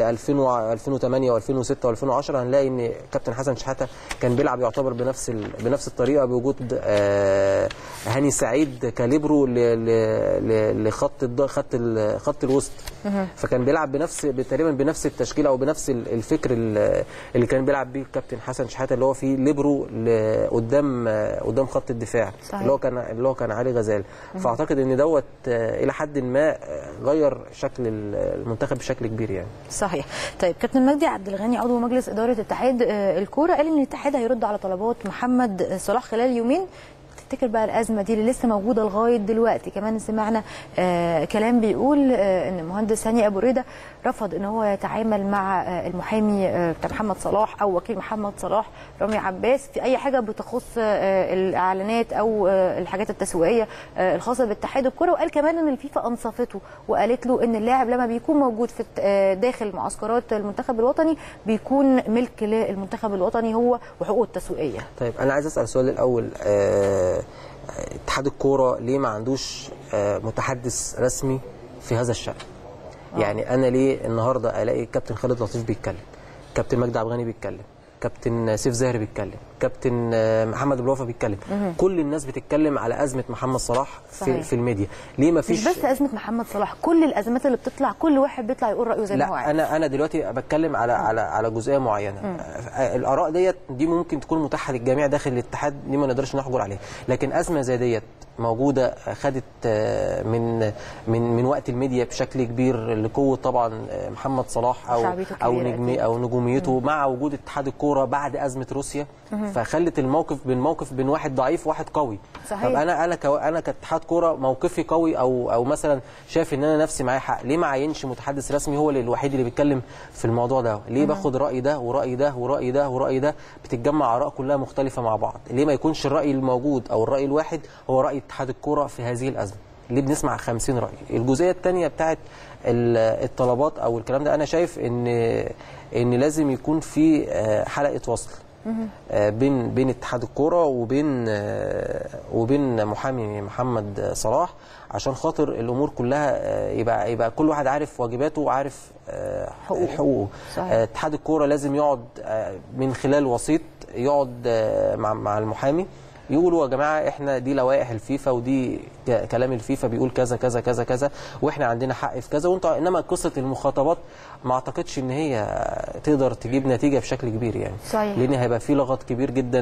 2008 و2006 و2010 هنلاقي ان كابتن حسن شحاته كان بيلعب يعتبر بنفس ال- بنفس الطريقه بوجود آه، هاني سعيد كاليبرو ل- ل- ل- لخط الض- خط ال- خط الوسط فكان بيلعب بنفس تقريبا بنفس التشكيله او بنفس ال- الفكر ال- اللي كان بيلعب بيه الكابتن حسن شحاته اللي هو فيه ليبرو ل- قدام قدام خط الدفاع صحيح. اللي هو كان اللي هو كان علي غزال فاعتقد ان دوت آه، الى حد ما آه، غير شكل ال- المنتخب بشكل كبير يعني صحيح طيب كابتن مجدي عبد الغني عضو مجلس اداره اتحاد آه، الكوره قال ان الاتحاد هيرد على طلبات محمد صلاح خلال يومين تفتكر بقى الازمه دي اللي لسه موجوده لغايه دلوقتي كمان سمعنا آه كلام بيقول آه ان المهندس هاني ابو ريده رفض ان هو يتعامل مع آه المحامي آه بتاع محمد صلاح او وكيل محمد صلاح رامي عباس في اي حاجه بتخص آه الاعلانات او آه الحاجات التسويقيه آه الخاصه باتحاد الكره وقال كمان ان الفيفا انصفته وقالت له ان اللاعب لما بيكون موجود في الت- آه داخل معسكرات المنتخب الوطني بيكون ملك للمنتخب الوطني هو وحقوقه التسويقيه طيب انا عايز اسال سؤال الاول آه، اتحاد الكوره ليه ما عندوش آه، متحدث رسمي في هذا الشان يعني انا ليه النهارده الاقي كابتن خالد لطيف بيتكلم كابتن مجدي عبد الغني بيتكلم كابتن سيف زاهر بيتكلم كابتن آه، محمد ابو الوفا بيتكلم كل الناس بتتكلم على ازمه محمد صلاح صحيح. في, في الميديا ليه ما مش فيش بس ازمه محمد صلاح كل الازمات اللي بتطلع كل واحد بيطلع يقول رايه زي ما هو لا عايز انا انا دلوقتي بتكلم على على على جزئيه معينه آه، الاراء ديت دي ممكن تكون متاحه للجميع داخل الاتحاد دي ما نقدرش نحجر عليها لكن ازمه زي ديت موجوده آه، خدت آه، من من من وقت الميديا بشكل كبير لقوه طبعا آه، محمد صلاح او شعبيته او كبيرة نجمي أكيد. او نجوميته مع وجود اتحاد الكوره بعد ازمه روسيا فخلت الموقف بين موقف بين واحد ضعيف وواحد قوي صحيح. طب انا انا كو انا كاتحاد كوره موقفي قوي او او مثلا شايف ان انا نفسي معايا حق ليه ما عينش متحدث رسمي هو اللي الوحيد اللي بيتكلم في الموضوع ده ليه باخد راي ده وراي ده وراي ده وراي ده بتتجمع اراء كلها مختلفه مع بعض ليه ما يكونش الراي الموجود او الراي الواحد هو راي اتحاد الكوره في هذه الازمه ليه بنسمع 50 راي الجزئيه الثانيه بتاعت ال- الطلبات او الكلام ده انا شايف ان ان لازم يكون في آه، حلقه وصل آه، بين بين اتحاد الكوره وبين آه، وبين محامي محمد صلاح عشان خاطر الامور كلها آه، يبقى يبقى كل واحد عارف واجباته وعارف آه، حقوقه. حقوقه صحيح. آه، اتحاد الكوره لازم يقعد آه، من خلال وسيط يقعد آه، مع مع المحامي يقولوا يا جماعه احنا دي لوائح الفيفا ودي ك- كلام الفيفا بيقول كذا كذا كذا كذا واحنا عندنا حق في كذا وانتوا انما قصه المخاطبات ما اعتقدش ان هي تقدر تجيب نتيجه بشكل كبير يعني صحيح. لان هيبقى في لغط كبير جدا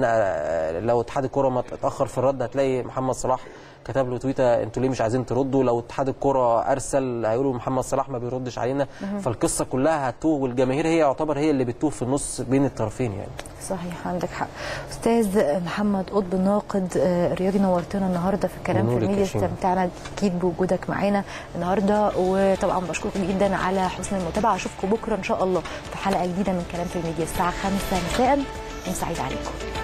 انا لو اتحاد الكوره ما اتاخر في الرد هتلاقي محمد صلاح كتب له تويته انتوا ليه مش عايزين تردوا لو اتحاد الكوره ارسل هيقولوا محمد صلاح ما بيردش علينا فالقصه كلها هتوه والجماهير هي يعتبر هي اللي بتوه في النص بين الطرفين يعني صحيح عندك حق استاذ محمد قطب الناقد آه، الرياضي نورتنا النهارده في الكلام في بنورك يا الميديا شيماء. استمتعنا اكيد بوجودك معانا النهارده وطبعا بشكركم جدا على حسن المتابعه اشوفكم بكره ان شاء الله في حلقه جديده من كلام في الميديا الساعه 5 مساء يوم سعيد عليكم